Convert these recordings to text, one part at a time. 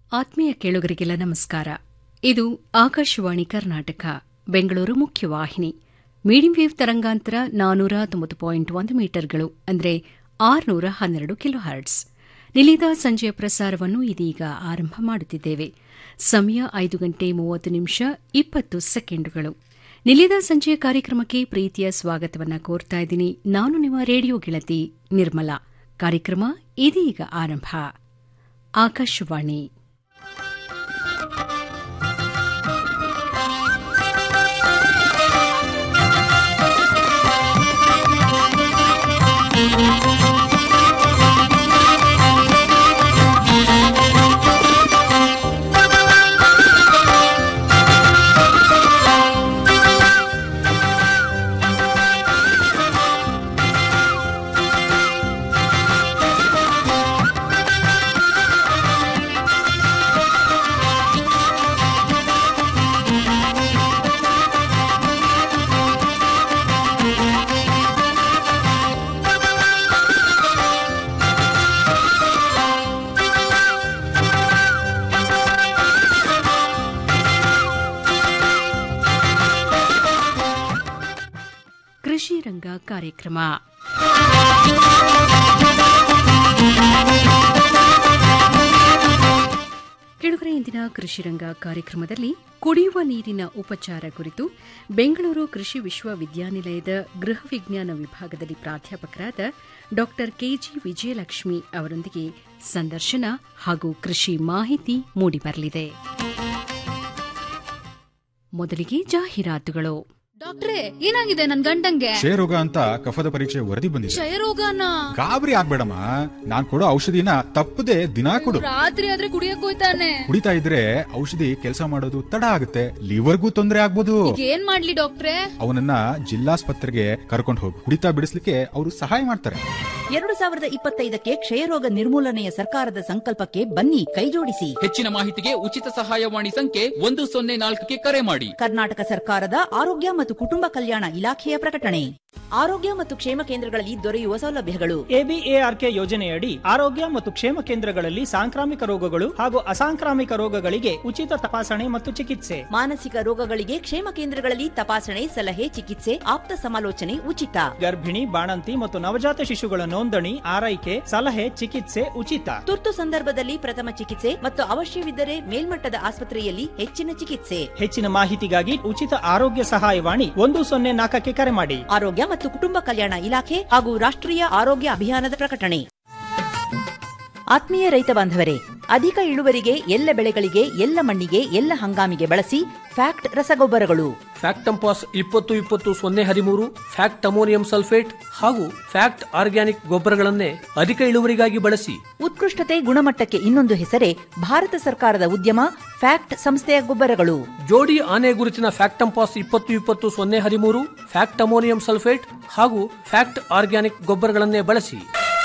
ಆತ್ಮೀಯ ಕೇಳುಗರಿಗೆಲ್ಲ ನಮಸ್ಕಾರ ಇದು ಆಕಾಶವಾಣಿ ಕರ್ನಾಟಕ ಬೆಂಗಳೂರು ಮುಖ್ಯವಾಹಿನಿ ಮೀಡಿಯಂ ವೇವ್ ತರಂಗಾಂತರ ನಾನೂರ ತೊಂಬತ್ತು ಪಾಯಿಂಟ್ ಒಂದು ಮೀಟರ್ಗಳು ಅಂದರೆ ಆರುನೂರ ಹನ್ನೆರಡು ಕಿಲೋ ಹರ್ಟ್ಸ್ ನಿಲಿದ ಸಂಜೆಯ ಪ್ರಸಾರವನ್ನು ಇದೀಗ ಆರಂಭ ಮಾಡುತ್ತಿದ್ದೇವೆ ಸಮಯ ಐದು ಗಂಟೆ ಮೂವತ್ತು ನಿಮಿಷ ಇಪ್ಪತ್ತು ಸೆಕೆಂಡುಗಳು ನಿಲಿದ ಸಂಜೆಯ ಕಾರ್ಯಕ್ರಮಕ್ಕೆ ಪ್ರೀತಿಯ ಸ್ವಾಗತವನ್ನು ಕೋರ್ತಾ ಇದ್ದೀನಿ ನಾನು ನಿಮ್ಮ ರೇಡಿಯೋ ಗೆಳತಿ ನಿರ್ಮಲಾ ಕಾರ್ಯಕ್ರಮ ಇದೀಗ ಆರಂಭ ಆಕಾಶವಾಣಿ ಕೃಷಿ ರಂಗ ಕಾರ್ಯಕ್ರಮ ಕೆಳಗರೆ ಇಂದಿನ ಕೃಷಿ ರಂಗ ಕಾರ್ಯಕ್ರಮದಲ್ಲಿ ಕುಡಿಯುವ ನೀರಿನ ಉಪಚಾರ ಕುರಿತು ಬೆಂಗಳೂರು ಕೃಷಿ ವಿಶ್ವವಿದ್ಯಾನಿಲಯದ ಗೃಹ ವಿಜ್ಞಾನ ವಿಭಾಗದಲ್ಲಿ ಪ್ರಾಧ್ಯಾಪಕರಾದ ಡಾ ಕೆಜಿ ವಿಜಯಲಕ್ಷ್ಮಿ ಅವರೊಂದಿಗೆ ಸಂದರ್ಶನ ಹಾಗೂ ಕೃಷಿ ಮಾಹಿತಿ ಮೂಡಿಬರಲಿದೆ ಮೊದಲಿಗೆ ಜಾಹೀರಾತುಗಳು ಡಾಕ್ಟ್ರೇ ಏನಾಗಿದೆ ನನ್ ಗಂಡಂಗೆ ಕ್ಷಯರೋಗ ಅಂತ ಕಫದ ಪರೀಕ್ಷೆ ವರದಿ ಬಂದಿದೆ ಕ್ಷಯರೋಗನ ಗಾಬರಿ ಆಗ್ಬೇಡಮ್ಮ ನಾನ್ ಕೊಡೋ ಔಷಧಿನ ತಪ್ಪದೆ ದಿನಾ ಕೊಡು ರಾತ್ರಿ ಆದ್ರೆ ಕುಡಿಯಕ್ ಹೋಯ್ತಾನೆ ಕುಡಿತಾ ಇದ್ರೆ ಔಷಧಿ ಕೆಲಸ ಮಾಡೋದು ತಡ ಆಗುತ್ತೆ ಲಿವರ್ಗೂ ತೊಂದರೆ ಆಗ್ಬೋದು ಈಗ ಏನ್ ಮಾಡ್ಲಿ ಡಾಕ್ಟ್ರೇ ಅವನನ್ನ ಜಿಲ್ಲಾಸ್ಪತ್ರೆಗೆ ಕರ್ಕೊಂಡು ಹೋಗು ಕುಡಿತಾ ಬಿಡಿಸ್ಲಿಕ್ಕೆ ಅವರು ಸಹಾಯ ಮಾಡ್ತಾರೆ ಎರಡು ಸಾವಿರದ ಇಪ್ಪತ್ತೈದಕ್ಕೆ ಕ್ಷಯರೋಗ ನಿರ್ಮೂಲನೆಯ ಸರ್ಕಾರದ ಸಂಕಲ್ಪಕ್ಕೆ ಬನ್ನಿ ಕೈಜೋಡಿಸಿ ಹೆಚ್ಚಿನ ಮಾಹಿತಿಗೆ ಉಚಿತ ಸಹಾಯವಾಣಿ ಸಂಖ್ಯೆ ಒಂದು ಸೊನ್ನೆ ನಾಲ್ಕಕ್ಕೆ ಕರೆ ಮಾಡಿ ಕರ್ನಾಟಕ ಸರ್ಕಾರದ ಆರೋಗ್ಯ ಮತ್ತು ಕುಟುಂಬ ಕಲ್ಯಾಣ ಇಲಾಖೆಯ ಪ್ರಕಟಣೆ ಆರೋಗ್ಯ ಮತ್ತು ಕ್ಷೇಮ ಕೇಂದ್ರಗಳಲ್ಲಿ ದೊರೆಯುವ ಸೌಲಭ್ಯಗಳು ಎಬಿಎಆರ್ಕೆ ಯೋಜನೆಯಡಿ ಆರೋಗ್ಯ ಮತ್ತು ಕ್ಷೇಮ ಕೇಂದ್ರಗಳಲ್ಲಿ ಸಾಂಕ್ರಾಮಿಕ ರೋಗಗಳು ಹಾಗೂ ಅಸಾಂಕ್ರಾಮಿಕ ರೋಗಗಳಿಗೆ ಉಚಿತ ತಪಾಸಣೆ ಮತ್ತು ಚಿಕಿತ್ಸೆ ಮಾನಸಿಕ ರೋಗಗಳಿಗೆ ಕ್ಷೇಮ ಕೇಂದ್ರಗಳಲ್ಲಿ ತಪಾಸಣೆ ಸಲಹೆ ಚಿಕಿತ್ಸೆ ಆಪ್ತ ಸಮಾಲೋಚನೆ ಉಚಿತ ಗರ್ಭಿಣಿ ಬಾಣಂತಿ ಮತ್ತು ನವಜಾತ ಶಿಶುಗಳ ನೋಂದಣಿ ಆರೈಕೆ ಸಲಹೆ ಚಿಕಿತ್ಸೆ ಉಚಿತ ತುರ್ತು ಸಂದರ್ಭದಲ್ಲಿ ಪ್ರಥಮ ಚಿಕಿತ್ಸೆ ಮತ್ತು ಅವಶ್ಯವಿದ್ದರೆ ಮೇಲ್ಮಟ್ಟದ ಆಸ್ಪತ್ರೆಯಲ್ಲಿ ಹೆಚ್ಚಿನ ಚಿಕಿತ್ಸೆ ಹೆಚ್ಚಿನ ಮಾಹಿತಿಗಾಗಿ ಉಚಿತ ಆರೋಗ್ಯ ಸಹಾಯವಾಣಿ ಒಂದು ಸೊನ್ನೆ ನಾಲ್ಕಕ್ಕೆ ಕರೆ ಮಾಡಿ ಆರೋಗ್ಯ ಮತ್ತು ಕುಟುಂಬ ಕಲ್ಯಾಣ ಇಲಾಖೆ ಹಾಗೂ ರಾಷ್ಟ್ರೀಯ ಆರೋಗ್ಯ ಅಭಿಯಾನದ ಪ್ರಕಟಣೆ ಆತ್ಮೀಯ ರೈತ ಬಾಂಧವರೇ ಅಧಿಕ ಇಳುವರಿಗೆ ಎಲ್ಲ ಬೆಳೆಗಳಿಗೆ ಎಲ್ಲ ಮಣ್ಣಿಗೆ ಎಲ್ಲ ಹಂಗಾಮಿಗೆ ಬಳಸಿ ಫ್ಯಾಕ್ಟ್ ರಸಗೊಬ್ಬರಗಳು ಫ್ಯಾಕ್ಟಂಪಾಸ್ ಇಪ್ಪತ್ತು ಇಪ್ಪತ್ತು ಸೊನ್ನೆ ಹದಿಮೂರು ಫ್ಯಾಕ್ಟ್ ಅಮೋನಿಯಂ ಸಲ್ಫೇಟ್ ಹಾಗೂ ಫ್ಯಾಕ್ಟ್ ಆರ್ಗ್ಯಾನಿಕ್ ಗೊಬ್ಬರಗಳನ್ನೇ ಅಧಿಕ ಇಳುವರಿಗಾಗಿ ಬಳಸಿ ಉತ್ಕೃಷ್ಟತೆ ಗುಣಮಟ್ಟಕ್ಕೆ ಇನ್ನೊಂದು ಹೆಸರೇ ಭಾರತ ಸರ್ಕಾರದ ಉದ್ಯಮ ಫ್ಯಾಕ್ಟ್ ಸಂಸ್ಥೆಯ ಗೊಬ್ಬರಗಳು ಜೋಡಿ ಆನೆ ಗುರುತಿನ ಫ್ಯಾಕ್ಟಂಪಾಸ್ ಇಪ್ಪತ್ತು ಇಪ್ಪತ್ತು ಸೊನ್ನೆ ಹದಿಮೂರು ಫ್ಯಾಕ್ಟ್ ಅಮೋನಿಯಂ ಸಲ್ಫೇಟ್ ಹಾಗೂ ಫ್ಯಾಕ್ಟ್ ಆರ್ಗ್ಯಾನಿಕ್ ಗೊಬ್ಬರಗಳನ್ನೇ ಬಳಸಿ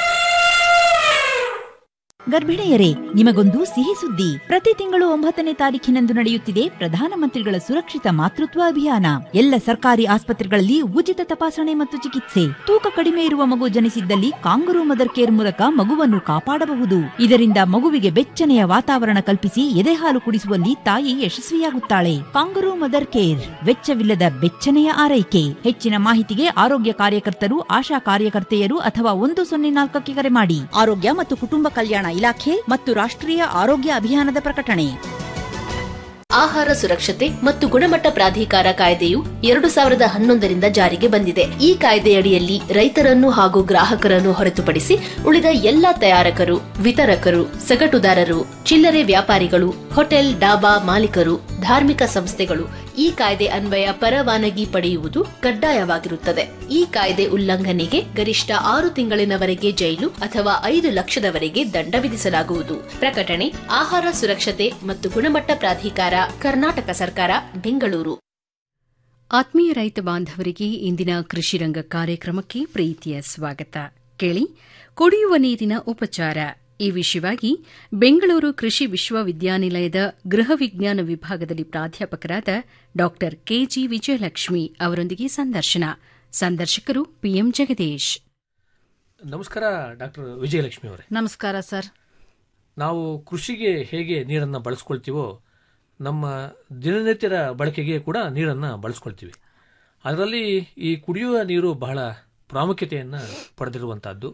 ಗರ್ಭಿಣಿಯರೇ ನಿಮಗೊಂದು ಸಿಹಿ ಸುದ್ದಿ ಪ್ರತಿ ತಿಂಗಳು ಒಂಬತ್ತನೇ ತಾರೀಖಿನಂದು ನಡೆಯುತ್ತಿದೆ ಪ್ರಧಾನಮಂತ್ರಿಗಳ ಸುರಕ್ಷಿತ ಮಾತೃತ್ವ ಅಭಿಯಾನ ಎಲ್ಲ ಸರ್ಕಾರಿ ಆಸ್ಪತ್ರೆಗಳಲ್ಲಿ ಉಚಿತ ತಪಾಸಣೆ ಮತ್ತು ಚಿಕಿತ್ಸೆ ತೂಕ ಕಡಿಮೆ ಇರುವ ಮಗು ಜನಿಸಿದ್ದಲ್ಲಿ ಕಾಂಗರೂ ಮದರ್ ಕೇರ್ ಮೂಲಕ ಮಗುವನ್ನು ಕಾಪಾಡಬಹುದು ಇದರಿಂದ ಮಗುವಿಗೆ ಬೆಚ್ಚನೆಯ ವಾತಾವರಣ ಕಲ್ಪಿಸಿ ಎದೆಹಾಲು ಕುಡಿಸುವಲ್ಲಿ ತಾಯಿ ಯಶಸ್ವಿಯಾಗುತ್ತಾಳೆ ಕಾಂಗರೂ ಮದರ್ ಕೇರ್ ವೆಚ್ಚವಿಲ್ಲದ ಬೆಚ್ಚನೆಯ ಆರೈಕೆ ಹೆಚ್ಚಿನ ಮಾಹಿತಿಗೆ ಆರೋಗ್ಯ ಕಾರ್ಯಕರ್ತರು ಆಶಾ ಕಾರ್ಯಕರ್ತೆಯರು ಅಥವಾ ಒಂದು ಸೊನ್ನೆ ನಾಲ್ಕಕ್ಕೆ ಕರೆ ಮಾಡಿ ಆರೋಗ್ಯ ಮತ್ತು ಕುಟುಂಬ ಕಲ್ಯಾಣ ಇಲಾಖೆ ಮತ್ತು ರಾಷ್ಟ್ರೀಯ ಆರೋಗ್ಯ ಅಭಿಯಾನದ ಪ್ರಕಟಣೆ ಆಹಾರ ಸುರಕ್ಷತೆ ಮತ್ತು ಗುಣಮಟ್ಟ ಪ್ರಾಧಿಕಾರ ಕಾಯ್ದೆಯು ಎರಡು ಸಾವಿರದ ಹನ್ನೊಂದರಿಂದ ಜಾರಿಗೆ ಬಂದಿದೆ ಈ ಕಾಯ್ದೆಯಡಿಯಲ್ಲಿ ರೈತರನ್ನು ಹಾಗೂ ಗ್ರಾಹಕರನ್ನು ಹೊರತುಪಡಿಸಿ ಉಳಿದ ಎಲ್ಲ ತಯಾರಕರು ವಿತರಕರು ಸಗಟುದಾರರು ಚಿಲ್ಲರೆ ವ್ಯಾಪಾರಿಗಳು ಹೋಟೆಲ್ ಡಾಬಾ ಮಾಲೀಕರು ಧಾರ್ಮಿಕ ಸಂಸ್ಥೆಗಳು ಈ ಕಾಯ್ದೆ ಅನ್ವಯ ಪರವಾನಗಿ ಪಡೆಯುವುದು ಕಡ್ಡಾಯವಾಗಿರುತ್ತದೆ ಈ ಕಾಯ್ದೆ ಉಲ್ಲಂಘನೆಗೆ ಗರಿಷ್ಠ ಆರು ತಿಂಗಳಿನವರೆಗೆ ಜೈಲು ಅಥವಾ ಐದು ಲಕ್ಷದವರೆಗೆ ದಂಡ ವಿಧಿಸಲಾಗುವುದು ಪ್ರಕಟಣೆ ಆಹಾರ ಸುರಕ್ಷತೆ ಮತ್ತು ಗುಣಮಟ್ಟ ಪ್ರಾಧಿಕಾರ ಕರ್ನಾಟಕ ಸರ್ಕಾರ ಬೆಂಗಳೂರು ಆತ್ಮೀಯ ರೈತ ಬಾಂಧವರಿಗೆ ಇಂದಿನ ಕೃಷಿ ರಂಗ ಕಾರ್ಯಕ್ರಮಕ್ಕೆ ಪ್ರೀತಿಯ ಸ್ವಾಗತ ಕೇಳಿ ಕುಡಿಯುವ ನೀರಿನ ಉಪಚಾರ ಈ ವಿಷಯವಾಗಿ ಬೆಂಗಳೂರು ಕೃಷಿ ವಿಶ್ವವಿದ್ಯಾನಿಲಯದ ಗೃಹ ವಿಜ್ಞಾನ ವಿಭಾಗದಲ್ಲಿ ಪ್ರಾಧ್ಯಾಪಕರಾದ ಡಾ ಕೆಜಿ ವಿಜಯಲಕ್ಷ್ಮಿ ಅವರೊಂದಿಗೆ ಸಂದರ್ಶನ ಸಂದರ್ಶಕರು ಪಿಎಂ ಜಗದೀಶ್ ನಮಸ್ಕಾರ ಡಾಕ್ಟರ್ ವಿಜಯಲಕ್ಷ್ಮಿ ಅವರೇ ನಮಸ್ಕಾರ ಸರ್ ನಾವು ಕೃಷಿಗೆ ಹೇಗೆ ನೀರನ್ನು ಬಳಸ್ಕೊಳ್ತೀವೋ ನಮ್ಮ ದಿನನಿತ್ಯದ ಬಳಕೆಗೆ ಕೂಡ ನೀರನ್ನು ಬಳಸ್ಕೊಳ್ತೀವಿ ಅದರಲ್ಲಿ ಈ ಕುಡಿಯುವ ನೀರು ಬಹಳ ಪ್ರಾಮುಖ್ಯತೆಯನ್ನು ಪಡೆದಿರುವಂತಹದ್ದು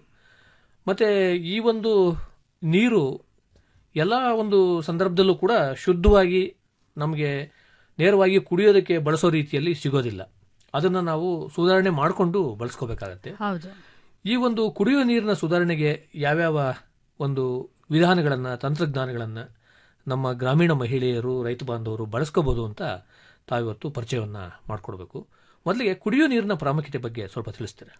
ಮತ್ತೆ ಈ ಒಂದು ನೀರು ಎಲ್ಲ ಒಂದು ಸಂದರ್ಭದಲ್ಲೂ ಕೂಡ ಶುದ್ಧವಾಗಿ ನಮಗೆ ನೇರವಾಗಿ ಕುಡಿಯೋದಕ್ಕೆ ಬಳಸೋ ರೀತಿಯಲ್ಲಿ ಸಿಗೋದಿಲ್ಲ ಅದನ್ನು ನಾವು ಸುಧಾರಣೆ ಮಾಡಿಕೊಂಡು ಬಳಸ್ಕೋಬೇಕಾಗತ್ತೆ ಹೌದು ಈ ಒಂದು ಕುಡಿಯುವ ನೀರಿನ ಸುಧಾರಣೆಗೆ ಯಾವ್ಯಾವ ಒಂದು ವಿಧಾನಗಳನ್ನು ತಂತ್ರಜ್ಞಾನಗಳನ್ನು ನಮ್ಮ ಗ್ರಾಮೀಣ ಮಹಿಳೆಯರು ರೈತ ಬಾಂಧವರು ಬಳಸ್ಕೋಬಹುದು ಅಂತ ತಾವಿವತ್ತು ಪರಿಚಯವನ್ನ ಮಾಡಿಕೊಡ್ಬೇಕು ಮೊದಲಿಗೆ ಕುಡಿಯುವ ನೀರಿನ ಪ್ರಾಮುಖ್ಯತೆ ಬಗ್ಗೆ ಸ್ವಲ್ಪ ತಿಳಿಸ್ತೀರಾ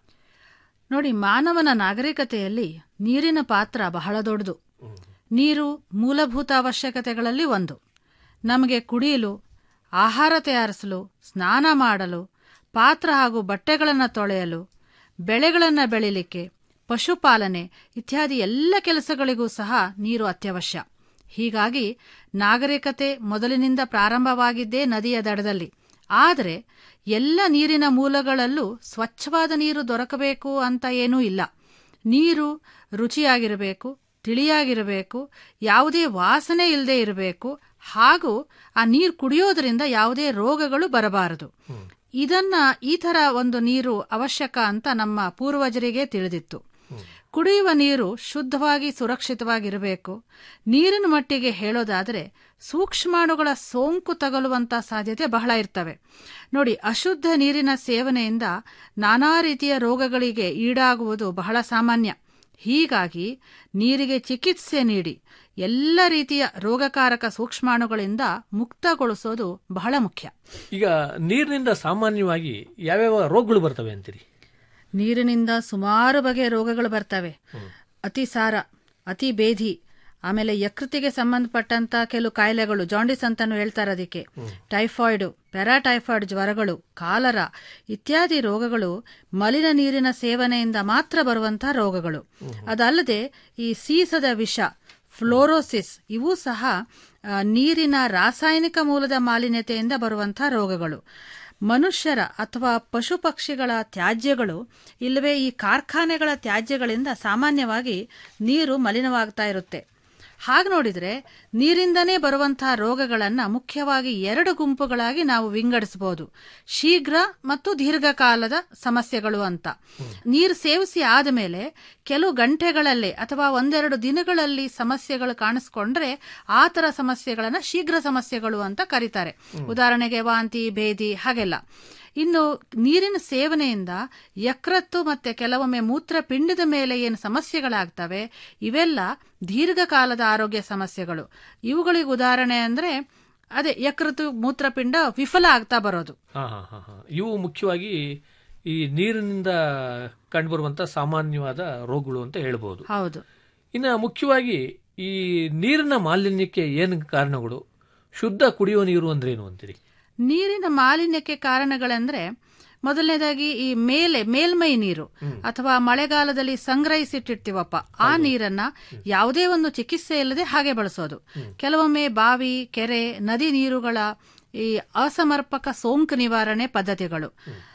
ನೋಡಿ ಮಾನವನ ನಾಗರಿಕತೆಯಲ್ಲಿ ನೀರಿನ ಪಾತ್ರ ಬಹಳ ದೊಡ್ಡದು ನೀರು ಮೂಲಭೂತ ಅವಶ್ಯಕತೆಗಳಲ್ಲಿ ಒಂದು ನಮಗೆ ಕುಡಿಯಲು ಆಹಾರ ತಯಾರಿಸಲು ಸ್ನಾನ ಮಾಡಲು ಪಾತ್ರ ಹಾಗೂ ಬಟ್ಟೆಗಳನ್ನು ತೊಳೆಯಲು ಬೆಳೆಗಳನ್ನು ಬೆಳಿಲಿಕ್ಕೆ ಪಶುಪಾಲನೆ ಇತ್ಯಾದಿ ಎಲ್ಲ ಕೆಲಸಗಳಿಗೂ ಸಹ ನೀರು ಅತ್ಯವಶ್ಯ ಹೀಗಾಗಿ ನಾಗರಿಕತೆ ಮೊದಲಿನಿಂದ ಪ್ರಾರಂಭವಾಗಿದ್ದೇ ನದಿಯ ದಡದಲ್ಲಿ ಆದರೆ ಎಲ್ಲ ನೀರಿನ ಮೂಲಗಳಲ್ಲೂ ಸ್ವಚ್ಛವಾದ ನೀರು ದೊರಕಬೇಕು ಅಂತ ಏನೂ ಇಲ್ಲ ನೀರು ರುಚಿಯಾಗಿರಬೇಕು ತಿಳಿಯಾಗಿರಬೇಕು ಯಾವುದೇ ವಾಸನೆ ಇಲ್ಲದೆ ಇರಬೇಕು ಹಾಗೂ ಆ ನೀರು ಕುಡಿಯೋದ್ರಿಂದ ಯಾವುದೇ ರೋಗಗಳು ಬರಬಾರದು ಇದನ್ನ ಈ ತರ ಒಂದು ನೀರು ಅವಶ್ಯಕ ಅಂತ ನಮ್ಮ ಪೂರ್ವಜರಿಗೆ ತಿಳಿದಿತ್ತು ಕುಡಿಯುವ ನೀರು ಶುದ್ಧವಾಗಿ ಸುರಕ್ಷಿತವಾಗಿರಬೇಕು ನೀರಿನ ಮಟ್ಟಿಗೆ ಹೇಳೋದಾದರೆ ಸೂಕ್ಷ್ಮಾಣುಗಳ ಸೋಂಕು ತಗಲುವಂತ ಸಾಧ್ಯತೆ ಬಹಳ ಇರ್ತವೆ ನೋಡಿ ಅಶುದ್ಧ ನೀರಿನ ಸೇವನೆಯಿಂದ ನಾನಾ ರೀತಿಯ ರೋಗಗಳಿಗೆ ಈಡಾಗುವುದು ಬಹಳ ಸಾಮಾನ್ಯ ಹೀಗಾಗಿ ನೀರಿಗೆ ಚಿಕಿತ್ಸೆ ನೀಡಿ ಎಲ್ಲ ರೀತಿಯ ರೋಗಕಾರಕ ಸೂಕ್ಷ್ಮಾಣುಗಳಿಂದ ಮುಕ್ತಗೊಳಿಸೋದು ಬಹಳ ಮುಖ್ಯ ಈಗ ನೀರಿನಿಂದ ಸಾಮಾನ್ಯವಾಗಿ ಯಾವ್ಯಾವ ರೋಗಗಳು ಬರ್ತವೆ ಅಂತೀರಿ ನೀರಿನಿಂದ ಸುಮಾರು ಬಗೆಯ ರೋಗಗಳು ಬರ್ತವೆ ಅತಿಸಾರ ಅತಿ ಬೇಧಿ ಆಮೇಲೆ ಯಕೃತಿಗೆ ಸಂಬಂಧಪಟ್ಟಂತ ಕೆಲವು ಕಾಯಿಲೆಗಳು ಜಾಂಡಿಸ್ ಅಂತಾನು ಹೇಳ್ತಾರೆ ಅದಕ್ಕೆ ಟೈಫಾಯ್ಡ್ ಪ್ಯಾರಾಟೈಫಾಯ್ಡ್ ಜ್ವರಗಳು ಕಾಲರ ಇತ್ಯಾದಿ ರೋಗಗಳು ಮಲಿನ ನೀರಿನ ಸೇವನೆಯಿಂದ ಮಾತ್ರ ಬರುವಂತಹ ರೋಗಗಳು ಅದಲ್ಲದೆ ಈ ಸೀಸದ ವಿಷ ಫ್ಲೋರೋಸಿಸ್ ಇವೂ ಸಹ ಆ, ನೀರಿನ ರಾಸಾಯನಿಕ ಮೂಲದ ಮಾಲಿನ್ಯತೆಯಿಂದ ಬರುವಂತಹ ರೋಗಗಳು ಮನುಷ್ಯರ ಅಥವಾ ಪಶು ಪಕ್ಷಿಗಳ ತ್ಯಾಜ್ಯಗಳು ಇಲ್ಲವೇ ಈ ಕಾರ್ಖಾನೆಗಳ ತ್ಯಾಜ್ಯಗಳಿಂದ ಸಾಮಾನ್ಯವಾಗಿ ನೀರು ಮಲಿನವಾಗ್ತಾ ಇರುತ್ತೆ ಹಾಗೆ ನೋಡಿದ್ರೆ ನೀರಿಂದನೇ ಬರುವಂತಹ ರೋಗಗಳನ್ನ ಮುಖ್ಯವಾಗಿ ಎರಡು ಗುಂಪುಗಳಾಗಿ ನಾವು ವಿಂಗಡಿಸಬಹುದು ಶೀಘ್ರ ಮತ್ತು ದೀರ್ಘಕಾಲದ ಸಮಸ್ಯೆಗಳು ಅಂತ ನೀರು ಸೇವಿಸಿ ಆದಮೇಲೆ ಕೆಲವು ಗಂಟೆಗಳಲ್ಲೇ ಅಥವಾ ಒಂದೆರಡು ದಿನಗಳಲ್ಲಿ ಸಮಸ್ಯೆಗಳು ಕಾಣಿಸ್ಕೊಂಡ್ರೆ ಆ ತರ ಸಮಸ್ಯೆಗಳನ್ನ ಶೀಘ್ರ ಸಮಸ್ಯೆಗಳು ಅಂತ ಕರೀತಾರೆ ಉದಾಹರಣೆಗೆ ವಾಂತಿ ಭೇದಿ ಹಾಗೆಲ್ಲ ಇನ್ನು ನೀರಿನ ಸೇವನೆಯಿಂದ ಯಕೃತ್ತು ಮತ್ತೆ ಕೆಲವೊಮ್ಮೆ ಮೂತ್ರಪಿಂಡದ ಮೇಲೆ ಏನು ಸಮಸ್ಯೆಗಳಾಗ್ತವೆ ಇವೆಲ್ಲ ದೀರ್ಘಕಾಲದ ಆರೋಗ್ಯ ಸಮಸ್ಯೆಗಳು ಇವುಗಳಿಗೆ ಉದಾಹರಣೆ ಅಂದ್ರೆ ಅದೇ ಯಕೃತ್ತು ಮೂತ್ರಪಿಂಡ ವಿಫಲ ಆಗ್ತಾ ಬರೋದು ಹಾ ಹಾ ಹಾ ಹಾ ಇವು ಮುಖ್ಯವಾಗಿ ಈ ನೀರಿನಿಂದ ಕಂಡುಬರುವಂತ ಸಾಮಾನ್ಯವಾದ ರೋಗಗಳು ಅಂತ ಹೇಳ್ಬೋದು ಹೌದು ಇನ್ನು ಮುಖ್ಯವಾಗಿ ಈ ನೀರಿನ ಮಾಲಿನ್ಯಕ್ಕೆ ಏನು ಕಾರಣಗಳು ಶುದ್ಧ ಕುಡಿಯುವ ನೀರು ಅಂದ್ರೆ ಏನು ಅಂತೀರಿ ನೀರಿನ ಮಾಲಿನ್ಯಕ್ಕೆ ಕಾರಣಗಳೆಂದ್ರೆ ಮೊದಲನೇದಾಗಿ ಈ ಮೇಲೆ ಮೇಲ್ಮೈ ನೀರು ಅಥವಾ ಮಳೆಗಾಲದಲ್ಲಿ ಸಂಗ್ರಹಿಸಿಟ್ಟಿರ್ತೀವಪ್ಪ ಆ ನೀರನ್ನ ಯಾವುದೇ ಒಂದು ಚಿಕಿತ್ಸೆ ಇಲ್ಲದೆ ಹಾಗೆ ಬಳಸೋದು ಕೆಲವೊಮ್ಮೆ ಬಾವಿ ಕೆರೆ ನದಿ ನೀರುಗಳ ಈ ಅಸಮರ್ಪಕ ಸೋಂಕು ನಿವಾರಣೆ ಪದ್ಧತಿಗಳು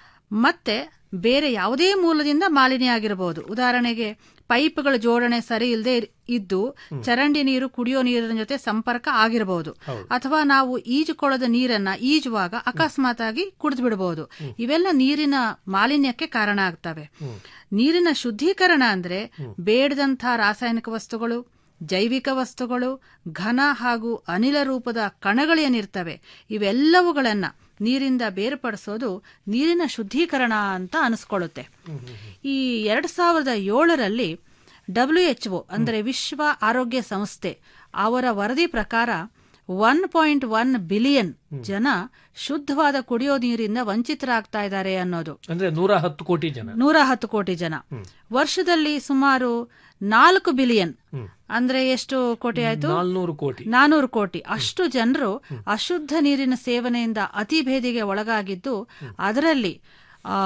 ಮತ್ತೆ ಬೇರೆ ಯಾವುದೇ ಮೂಲದಿಂದ ಮಾಲಿನ್ಯ ಆಗಿರಬಹುದು ಉದಾಹರಣೆಗೆ ಪೈಪ್ಗಳ ಜೋಡಣೆ ಸರಿ ಇಲ್ಲದೆ ಇದ್ದು ಚರಂಡಿ ನೀರು ಕುಡಿಯೋ ನೀರಿನ ಜೊತೆ ಸಂಪರ್ಕ ಆಗಿರಬಹುದು ಅಥವಾ ನಾವು ಈಜುಕೊಳದ ನೀರನ್ನ ಈಜುವಾಗ ಅಕಸ್ಮಾತ್ ಆಗಿ ಕುಡಿದು ಬಿಡಬಹುದು ಇವೆಲ್ಲ ನೀರಿನ ಮಾಲಿನ್ಯಕ್ಕೆ ಕಾರಣ ಆಗ್ತವೆ ನೀರಿನ ಶುದ್ಧೀಕರಣ ಅಂದ್ರೆ ಬೇಡದಂಥ ರಾಸಾಯನಿಕ ವಸ್ತುಗಳು ಜೈವಿಕ ವಸ್ತುಗಳು ಘನ ಹಾಗೂ ಅನಿಲ ರೂಪದ ಕಣಗಳೇನಿರ್ತವೆ ಇವೆಲ್ಲವುಗಳನ್ನ ನೀರಿಂದ ಬೇರ್ಪಡಿಸೋದು ನೀರಿನ ಶುದ್ಧೀಕರಣ ಅಂತ ಅನಿಸ್ಕೊಳ್ಳುತ್ತೆ ಈ ಎರಡ್ ಸಾವಿರದ ಏಳರಲ್ಲಿ ಡಬ್ಲ್ಯುಎಚ್ಒ ಅಂದರೆ ವಿಶ್ವ ಆರೋಗ್ಯ ಸಂಸ್ಥೆ ಅವರ ವರದಿ ಪ್ರಕಾರ ಒನ್ ಪಾಯಿಂಟ್ ಒನ್ ಬಿಲಿಯನ್ ಜನ ಶುದ್ಧವಾದ ಕುಡಿಯೋ ನೀರಿಂದ ವಂಚಿತರಾಗ್ತಾ ಇದ್ದಾರೆ ಅನ್ನೋದು ಅಂದ್ರೆ ನೂರ ಹತ್ತು ಕೋಟಿ ಜನ ನೂರ ಹತ್ತು ಕೋಟಿ ಜನ ವರ್ಷದಲ್ಲಿ ಸುಮಾರು ನಾಲ್ಕು ಬಿಲಿಯನ್ ಅಂದ್ರೆ ಎಷ್ಟು ಕೋಟಿ ಆಯ್ತು ನಾಲ್ನೂರು ಕೋಟಿ ನಾನೂರು ಕೋಟಿ ಅಷ್ಟು ಜನರು ಅಶುದ್ಧ ನೀರಿನ ಸೇವನೆಯಿಂದ ಅತಿ ಭೇದಿಗೆ ಒಳಗಾಗಿದ್ದು ಅದರಲ್ಲಿ ಆ,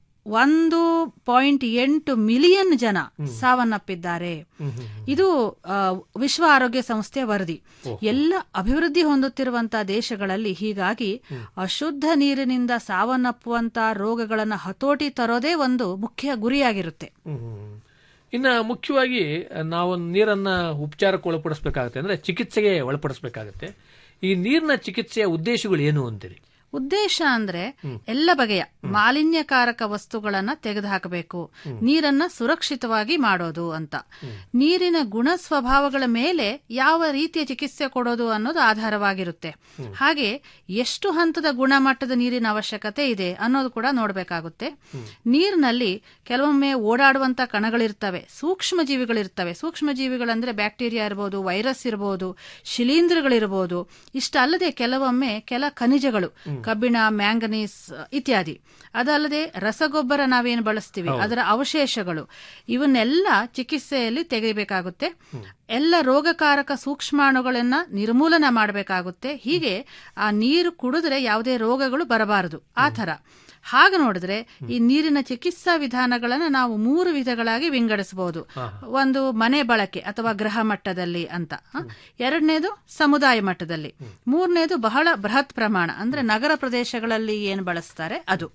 ಒಂದು ಪಾಯಿಂಟ್ ಎಂಟು ಮಿಲಿಯನ್ ಜನ ಸಾವನ್ನಪ್ಪಿದ್ದಾರೆ ಇದು ಆ, ವಿಶ್ವ ಆರೋಗ್ಯ ಸಂಸ್ಥೆಯ ವರದಿ ಎಲ್ಲ ಅಭಿವೃದ್ಧಿ ಹೊಂದುತ್ತಿರುವಂತಹ ದೇಶಗಳಲ್ಲಿ ಹೀಗಾಗಿ ಅಶುದ್ಧ ನೀರಿನಿಂದ ಸಾವನ್ನಪ್ಪುವಂತ ರೋಗಗಳನ್ನು ಹತೋಟಿ ತರೋದೇ ಒಂದು ಮುಖ್ಯ ಗುರಿಯಾಗಿರುತ್ತೆ ಹ್ಮ್. ಇನ್ನ ಮುಖ್ಯವಾಗಿ ನಾವು ನೀರನ್ನ ಉಪಚಾರಕ್ಕೆ ಒಳಪಡಿಸಬೇಕಾಗುತ್ತೆ ಅಂದ್ರೆ ಚಿಕಿತ್ಸೆಗೆ ಒಳಪಡಿಸಬೇಕಾಗುತ್ತೆ ಈ ನೀರಿನ ಚಿಕಿತ್ಸೆಯ ಉದ್ದೇಶಗಳು ಏನು ಅಂತೀರಿ ಉದ್ದೇಶ ಅಂದ್ರೆ ಎಲ್ಲ ಬಗೆಯ ಮಾಲಿನ್ಯಕಾರಕ ವಸ್ತುಗಳನ್ನ ತೆಗೆದುಹಾಕಬೇಕು ನೀರನ್ನ ಸುರಕ್ಷಿತವಾಗಿ ಮಾಡೋದು ಅಂತ ನೀರಿನ ಗುಣ ಸ್ವಭಾವಗಳ ಮೇಲೆ ಯಾವ ರೀತಿಯ ಚಿಕಿತ್ಸೆ ಕೊಡೋದು ಅನ್ನೋದು ಆಧಾರವಾಗಿರುತ್ತೆ ಹಾಗೆ ಎಷ್ಟು ಹಂತದ ಗುಣಮಟ್ಟದ ನೀರಿನ ಅವಶ್ಯಕತೆ ಇದೆ ಅನ್ನೋದು ಕೂಡ ನೋಡಬೇಕಾಗುತ್ತೆ ನೀರಿನಲ್ಲಿ ಕೆಲವೊಮ್ಮೆ ಓಡಾಡುವಂತ ಕಣಗಳಿರ್ತವೆ ಸೂಕ್ಷ್ಮ ಜೀವಿಗಳಿರ್ತವೆ ಸೂಕ್ಷ್ಮ ಜೀವಿಗಳಂದ್ರೆ ಬ್ಯಾಕ್ಟೀರಿಯಾ ಇರಬಹುದು ವೈರಸ್ ಇರಬಹುದು ಶಿಲೀಂಧ್ರಗಳಿರಬಹುದು ಇಷ್ಟಲ್ಲದೆ ಕೆಲವೊಮ್ಮೆ ಕೆಲ ಖನಿಜಗಳು ಕಬ್ಬಿಣ ಮ್ಯಾಂಗನೀಸ್ ಇತ್ಯಾದಿ ಅದಲ್ಲದೆ ರಸಗೊಬ್ಬರ ನಾವೇನು ಬಳಸ್ತೀವಿ ಅದರ ಅವಶೇಷಗಳು ಇವನ್ನೆಲ್ಲ ಚಿಕಿತ್ಸೆಯಲ್ಲಿ ತೆಗೆಯಬೇಕಾಗುತ್ತೆ ಎಲ್ಲ ರೋಗಕಾರಕ ಸೂಕ್ಷ್ಮಾಣುಗಳನ್ನ ನಿರ್ಮೂಲನ ಮಾಡಬೇಕಾಗುತ್ತೆ ಹೀಗೆ ಆ ನೀರು ಕುಡಿದ್ರೆ ಯಾವುದೇ ರೋಗಗಳು ಬರಬಾರದು ಆ ಥರ ಹಾಗೆ ನೋಡಿದ್ರೆ ಈ ನೀರಿನ ಚಿಕಿತ್ಸಾ ವಿಧಾನಗಳನ್ನ ನಾವು ಮೂರು ವಿಧಗಳಾಗಿ ವಿಂಗಡಿಸಬಹುದು ಒಂದು ಮನೆ ಬಳಕೆ ಅಥವಾ ಗೃಹ ಮಟ್ಟದಲ್ಲಿ ಅಂತ ಹ? ಎರಡನೇದು ಸಮುದಾಯ ಮಟ್ಟದಲ್ಲಿ ಮೂರನೇದು ಬಹಳ ಬೃಹತ್ ಪ್ರಮಾಣ ಅಂದ್ರೆ ನಗರ ಪ್ರದೇಶಗಳಲ್ಲಿ ಏನು ಬಳಸ್ತಾರೆ ಅದು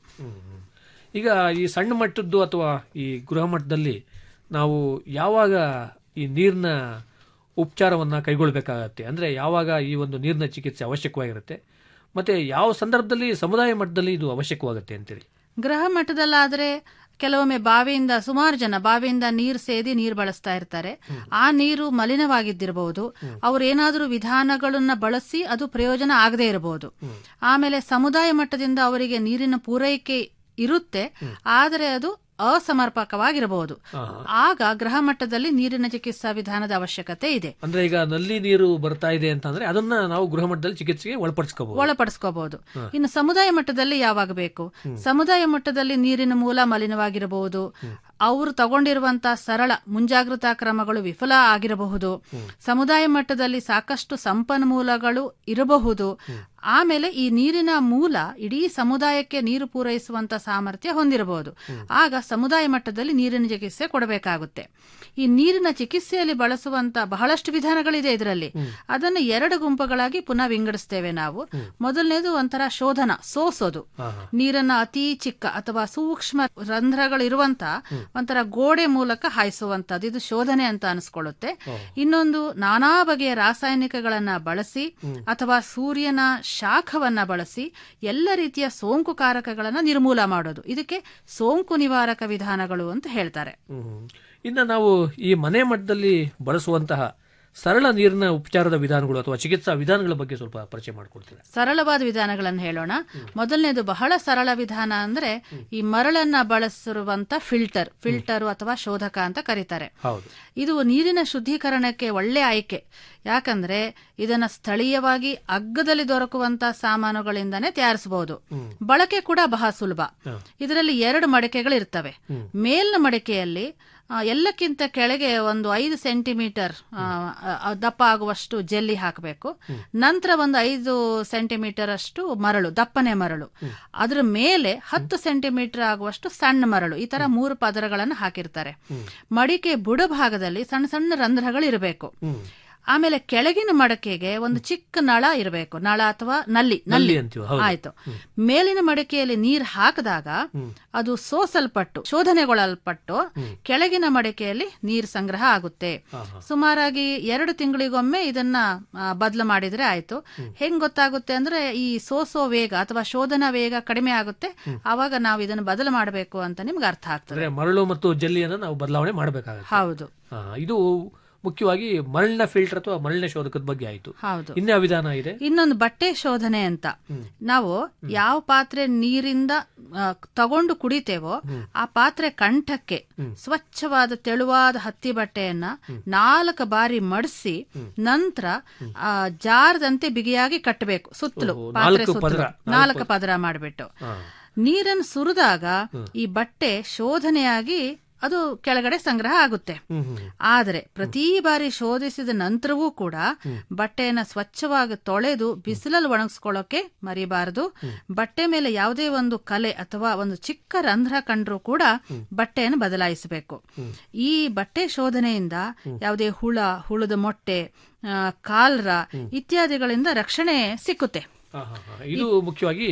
ಈಗ ಈ ಸಣ್ಣ ಮಟ್ಟದ್ದು ಅಥವಾ ಈ ಗೃಹ ಮಟ್ಟದಲ್ಲಿ ನಾವು ಯಾವಾಗ ಈ ನೀರಿನ ಉಪಚಾರವನ್ನ ಕೈಗೊಳ್ಳಬೇಕಾಗತ್ತೆ ಅಂದ್ರೆ ಯಾವಾಗ ಈ ಒಂದು ನೀರಿನ ಚಿಕಿತ್ಸೆ ಅವಶ್ಯಕವಾಗಿರುತ್ತೆ ಮತ್ತೆ ಯಾವ ಸಂದರ್ಭದಲ್ಲಿ ಸಮುದಾಯ ಮಟ್ಟದಲ್ಲಿ ಇದು ಅವಶ್ಯಕವಾಗುತ್ತೆ ಅಂತೀರಿ ಗೃಹ ಮಟ್ಟದಲ್ಲಾದ್ರೆ ಕೆಲವೊಮ್ಮೆ ಬಾವಿಯಿಂದ ಸುಮಾರು ಜನ ಬಾವಿಯಿಂದ ನೀರು ಸೇದಿ ನೀರು ಬಳಸ್ತಾ ಇರ್ತಾರೆ ಆ ನೀರು ಮಲಿನವಾಗಿದ್ದಿರಬಹುದು ಅವ್ರು ಏನಾದರೂ ವಿಧಾನಗಳನ್ನ ಬಳಸಿ ಅದು ಪ್ರಯೋಜನ ಆಗದೇ ಇರಬಹುದು ಆಮೇಲೆ ಸಮುದಾಯ ಮಟ್ಟದಿಂದ ಅವರಿಗೆ ನೀರಿನ ಪೂರೈಕೆ ಇರುತ್ತೆ ಆದರೆ ಅದು ಅಸಮರ್ಪಕವಾಗಿರಬಹುದು ಆಗ ಗೃಹ ಮಟ್ಟದಲ್ಲಿ ನೀರಿನ ಚಿಕಿತ್ಸಾ ವಿಧಾನದ ಅವಶ್ಯಕತೆ ಇದೆ ಅಂದ್ರೆ ಈಗ ನಲ್ಲಿ ನೀರು ಬರ್ತಾ ಇದೆ ಅಂತಂದ್ರೆ ಅದನ್ನ ನಾವು ಗೃಹ ಮಟ್ಟದಲ್ಲಿ ಚಿಕಿತ್ಸೆಗೆ ಒಳಪಡಿಸ್ಕೋಬಹುದು ಒಳಪಡಿಸ್ಕೋಬಹುದು ಇನ್ನು ಸಮುದಾಯ ಮಟ್ಟದಲ್ಲಿ ಯಾವಾಗ ಬೇಕು ಸಮುದಾಯ ಮಟ್ಟದಲ್ಲಿ ನೀರಿನ ಮೂಲ ಮಲಿನವಾಗಿರಬಹುದು ಅವರು ತಗೊಂಡಿರುವಂತಹ ಸರಳ ಮುಂಜಾಗ್ರತಾ ಕ್ರಮಗಳು ವಿಫಲ ಆಗಿರಬಹುದು ಸಮುದಾಯ ಮಟ್ಟದಲ್ಲಿ ಸಾಕಷ್ಟು ಸಂಪನ್ಮೂಲಗಳು ಇರಬಹುದು ಆಮೇಲೆ ಈ ನೀರಿನ ಮೂಲ ಇಡೀ ಸಮುದಾಯಕ್ಕೆ ನೀರು ಪೂರೈಸುವಂತ ಸಾಮರ್ಥ್ಯ ಹೊಂದಿರಬಹುದು ಆಗ ಸಮುದಾಯ ಮಟ್ಟದಲ್ಲಿ ನೀರಿನ ಚಿಕಿತ್ಸೆ ಕೊಡಬೇಕಾಗುತ್ತೆ ಈ ನೀರಿನ ಚಿಕಿತ್ಸೆಯಲ್ಲಿ ಬಳಸುವಂತ ಬಹಳಷ್ಟು ವಿಧಾನಗಳಿದೆ ಇದರಲ್ಲಿ ಅದನ್ನು ಎರಡು ಗುಂಪುಗಳಾಗಿ ಪುನಃ ವಿಂಗಡಿಸ್ತೇವೆ ನಾವು ಮೊದಲನೇದು ಒಂಥರ ಶೋಧನ ಸೋಸೋದು ನೀರನ್ನ ಅತಿ ಚಿಕ್ಕ ಅಥವಾ ಸೂಕ್ಷ್ಮ ರಂಧ್ರಗಳಿರುವಂತ ಒಂಥರ ಗೋಡೆ ಮೂಲಕ ಹಾಯಿಸುವಂತದ್ದು ಇದು ಶೋಧನೆ ಅಂತ ಅನಿಸ್ಕೊಳ್ಳುತ್ತೆ ಇನ್ನೊಂದು ನಾನಾ ಬಗೆಯ ರಾಸಾಯನಿಕಗಳನ್ನ ಬಳಸಿ ಅಥವಾ ಸೂರ್ಯನ ಶಾಖವನ್ನ ಬಳಸಿ ಎಲ್ಲ ರೀತಿಯ ಸೋಂಕುಕಾರಕಗಳನ್ನ ನಿರ್ಮೂಲ ಮಾಡೋದು ಇದಕ್ಕೆ ಸೋಂಕು ನಿವಾರಕ ವಿಧಾನಗಳು ಅಂತ ಹೇಳ್ತಾರೆ ಹ್ಮ್. ಇನ್ನು ನಾವು ಈ ಮನೆ ಮಟ್ಟದಲ್ಲಿ ಬಳಸುವಂತಹ ಸರಳ ನೀರಿನ ಉಪಚಾರದ ವಿಧಾನಗಳು ಅಥವಾ ಚಿಕಿತ್ಸಾ ವಿಧಾನಗಳ ಬಗ್ಗೆ ಸ್ವಲ್ಪ ಪರಿಚಯ ಮಾಡಿಕೊಡ್ತೀರಾ ಸರಳವಾದ ವಿಧಾನಗಳನ್ನು ಹೇಳೋಣ ಮೊದಲನೇದು ಬಹಳ ಸರಳ ವಿಧಾನ ಅಂದ್ರೆ ಈ ಮರಳನ್ನ ಬಳಸಿರುವಂತ ಫಿಲ್ಟರ್ ಫಿಲ್ಟರ್ ಅಥವಾ ಶೋಧಕ ಅಂತ ಕರೀತಾರೆ ಹೌದು ಇದು ನೀರಿನ ಶುದ್ಧೀಕರಣಕ್ಕೆ ಒಳ್ಳೆ ಆಯ್ಕೆ ಯಾಕಂದ್ರೆ ಇದನ್ನ ಸ್ಥಳೀಯವಾಗಿ ಅಗ್ಗದಲ್ಲಿ ದೊರಕುವಂತ ಸಾಮಾನುಗಳಿಂದಾನೇ ತಯಾರಿಸಬಹುದು ಬಳಕೆ ಕೂಡ ಬಹಳ ಸುಲಭ ಇದರಲ್ಲಿ ಎರಡು ಮಡಿಕೆಗಳಿರ್ತವೆ ಮೇಲ್ನ ಮಡಿಕೆಯಲ್ಲಿ ಆ, ಎಲ್ಲಕ್ಕಿಂತ ಕೆಳಗೆ ಒಂದು ಐದು ಸೆಂಟಿಮೀಟರ್ ಆ, ಆ, ದಪ್ಪ ಆಗುವಷ್ಟು ಜೆಲ್ಲಿ ಹಾಕಬೇಕು ನಂತರ ಒಂದು ಐದು ಸೆಂಟಿಮೀಟರ್ ಅಷ್ಟು ಮರಳು ದಪ್ಪನೆ ಮರಳು ಅದ್ರ ಮೇಲೆ ಹತ್ತು ಸೆಂಟಿಮೀಟರ್ ಆಗುವಷ್ಟು ಸಣ್ಣ ಮರಳು ಈ ತರ ಮೂರು ಪದರಗಳನ್ನು ಹಾಕಿರ್ತಾರೆ ಮಡಿಕೆ ಬುಡಭಾಗದಲ್ಲಿ ಸಣ್ಣ ಸಣ್ಣ ರಂಧ್ರಗಳು ಇರಬೇಕು ಆಮೇಲೆ ಕೆಳಗಿನ ಮಡಕೆಗೆ ಒಂದು ಚಿಕ್ಕ ನಳ ಇರಬೇಕು ನಳ ಅಥವಾ ನಲ್ಲಿ ನಲ್ಲಿ ಅಂತೀವಿ, ಹೌದು. ಆಯ್ತು ಮೇಲಿನ ಮಡಕೆಯಲ್ಲಿ ನೀರ್ ಹಾಕಿದಾಗ ಅದು ಸೋಸಲ್ಪಟ್ಟು ಶೋಧನೆಗೊಳ್ಳಲ್ಪಟ್ಟು ಕೆಳಗಿನ ಮಡಕೆಯಲ್ಲಿ ನೀರ್ ಸಂಗ್ರಹ ಆಗುತ್ತೆ ಸುಮಾರಾಗಿ ಎರಡು ತಿಂಗಳಿಗೊಮ್ಮೆ ಇದನ್ನ ಬದಲು ಮಾಡಿದ್ರೆ ಆಯ್ತು ಹೆಂಗ್ ಗೊತ್ತಾಗುತ್ತೆ ಅಂದ್ರೆ ಈ ಸೋಸೋ ವೇಗ ಅಥವಾ ಶೋಧನಾ ವೇಗ ಕಡಿಮೆ ಆಗುತ್ತೆ ಆವಾಗ ನಾವು ಇದನ್ನು ಬದಲು ಮಾಡಬೇಕು ಅಂತ ನಿಮ್ಗೆ ಅರ್ಥ ಆಗ್ತದೆ ಅಂದ್ರೆ ಮರಳು ಮತ್ತು ಜಲ್ಲಿಯನ್ನು ನಾವು ಬದಲಾವಣೆ ಮಾಡಬೇಕಾಗುತ್ತೆ ಹೌದು ಹಾ, ಇದು ಮುಖ್ಯವಾಗಿ ಮರಳಿನ ಫಿಲ್ಟರ್ ಅಥವಾ ಮರಳಿನ ಶೋಧಕದ ಬಗ್ಗೆ ಆಯ್ತು ಹೌದು ಇನ್ಯಾವ ವಿಧಾನ ಇದೆ ಇನ್ನೊಂದು ಬಟ್ಟೆ ಶೋಧನೆ ಅಂತ ನಾವು ಯಾವ ಪಾತ್ರೆ ನೀರಿಂದ ಆ, ತಗೊಂಡು ಕುಡಿತೇವೋ ಆ ಪಾತ್ರೆ ಕಂಠಕ್ಕೆ ಸ್ವಚ್ಛವಾದ ತೆಳುವಾದ ಹತ್ತಿ ಬಟ್ಟೆಯನ್ನ ನಾಲ್ಕು ಬಾರಿ ಮಡಿಸಿ ನಂತರ ಆ, ಜಾರದಂತೆ ಬಿಗಿಯಾಗಿ ಕಟ್ಟಬೇಕು ಸುತ್ತಲೂ ಓಹೋ, ಪಾತ್ರೆ ನಾಲ್ಕು ಸುತ್ತಲೂ ಪದರ, ನಾಲ್ಕು ನಾಲ್ಕು ಪದರ ಮಾಡಿಬಿಟ್ಟು ನೀರನ್ನು ಸುರಿದಾಗ ಈ ಬಟ್ಟೆ ಶೋಧನೆಯಾಗಿ ಅದು ಕೆಳಗಡೆ ಸಂಗ್ರಹ ಆಗುತ್ತೆ ಆದರೆ ಪ್ರತಿ ಬಾರಿ ಶೋಧಿಸಿದ ನಂತರವೂ ಕೂಡ ಬಟ್ಟೆಯನ್ನ ಸ್ವಚ್ಛವಾಗಿ ತೊಳೆದು ಬಿಸಿಲಲ್ಲಿ ಒಣಗಿಸ್ಕೊಳ್ಳೋಕೆ ಮರಿಬಾರದು ಬಟ್ಟೆ ಮೇಲೆ ಯಾವುದೇ ಒಂದು ಕಲೆ ಅಥವಾ ಒಂದು ಚಿಕ್ಕ ರಂಧ್ರ ಕಂಡ್ರೂ ಕೂಡ ಬಟ್ಟೆಯನ್ನು ಬದಲಾಯಿಸಬೇಕು ಈ ಬಟ್ಟೆ ಶೋಧನೆಯಿಂದ ಯಾವುದೇ ಹುಳ ಹುಳದ ಮೊಟ್ಟೆ ಆ, ಕಾಲ್ರ ಇತ್ಯಾದಿಗಳಿಂದ ರಕ್ಷಣೆ ಸಿಕ್ಕುತ್ತೆ ಹಾ, ಹಾ, ಹಾ. ಇದು ಮುಖ್ಯವಾಗಿ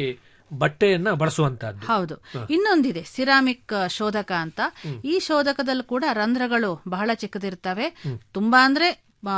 ಬಟ್ಟೆಯನ್ನ ಬಳಸುವಂತಹದ್ದು ಹೌದು ಇನ್ನೊಂದಿದೆ ಸಿರಾಮಿಕ್ ಆ, ಶೋಧಕ ಅಂತ ಈ ಶೋಧಕದಲ್ಲಿ ಕೂಡ ರಂಧ್ರಗಳು ಬಹಳ ಚಿಕ್ಕದಿರ್ತವೆ ತುಂಬಾ ಅಂದ್ರೆ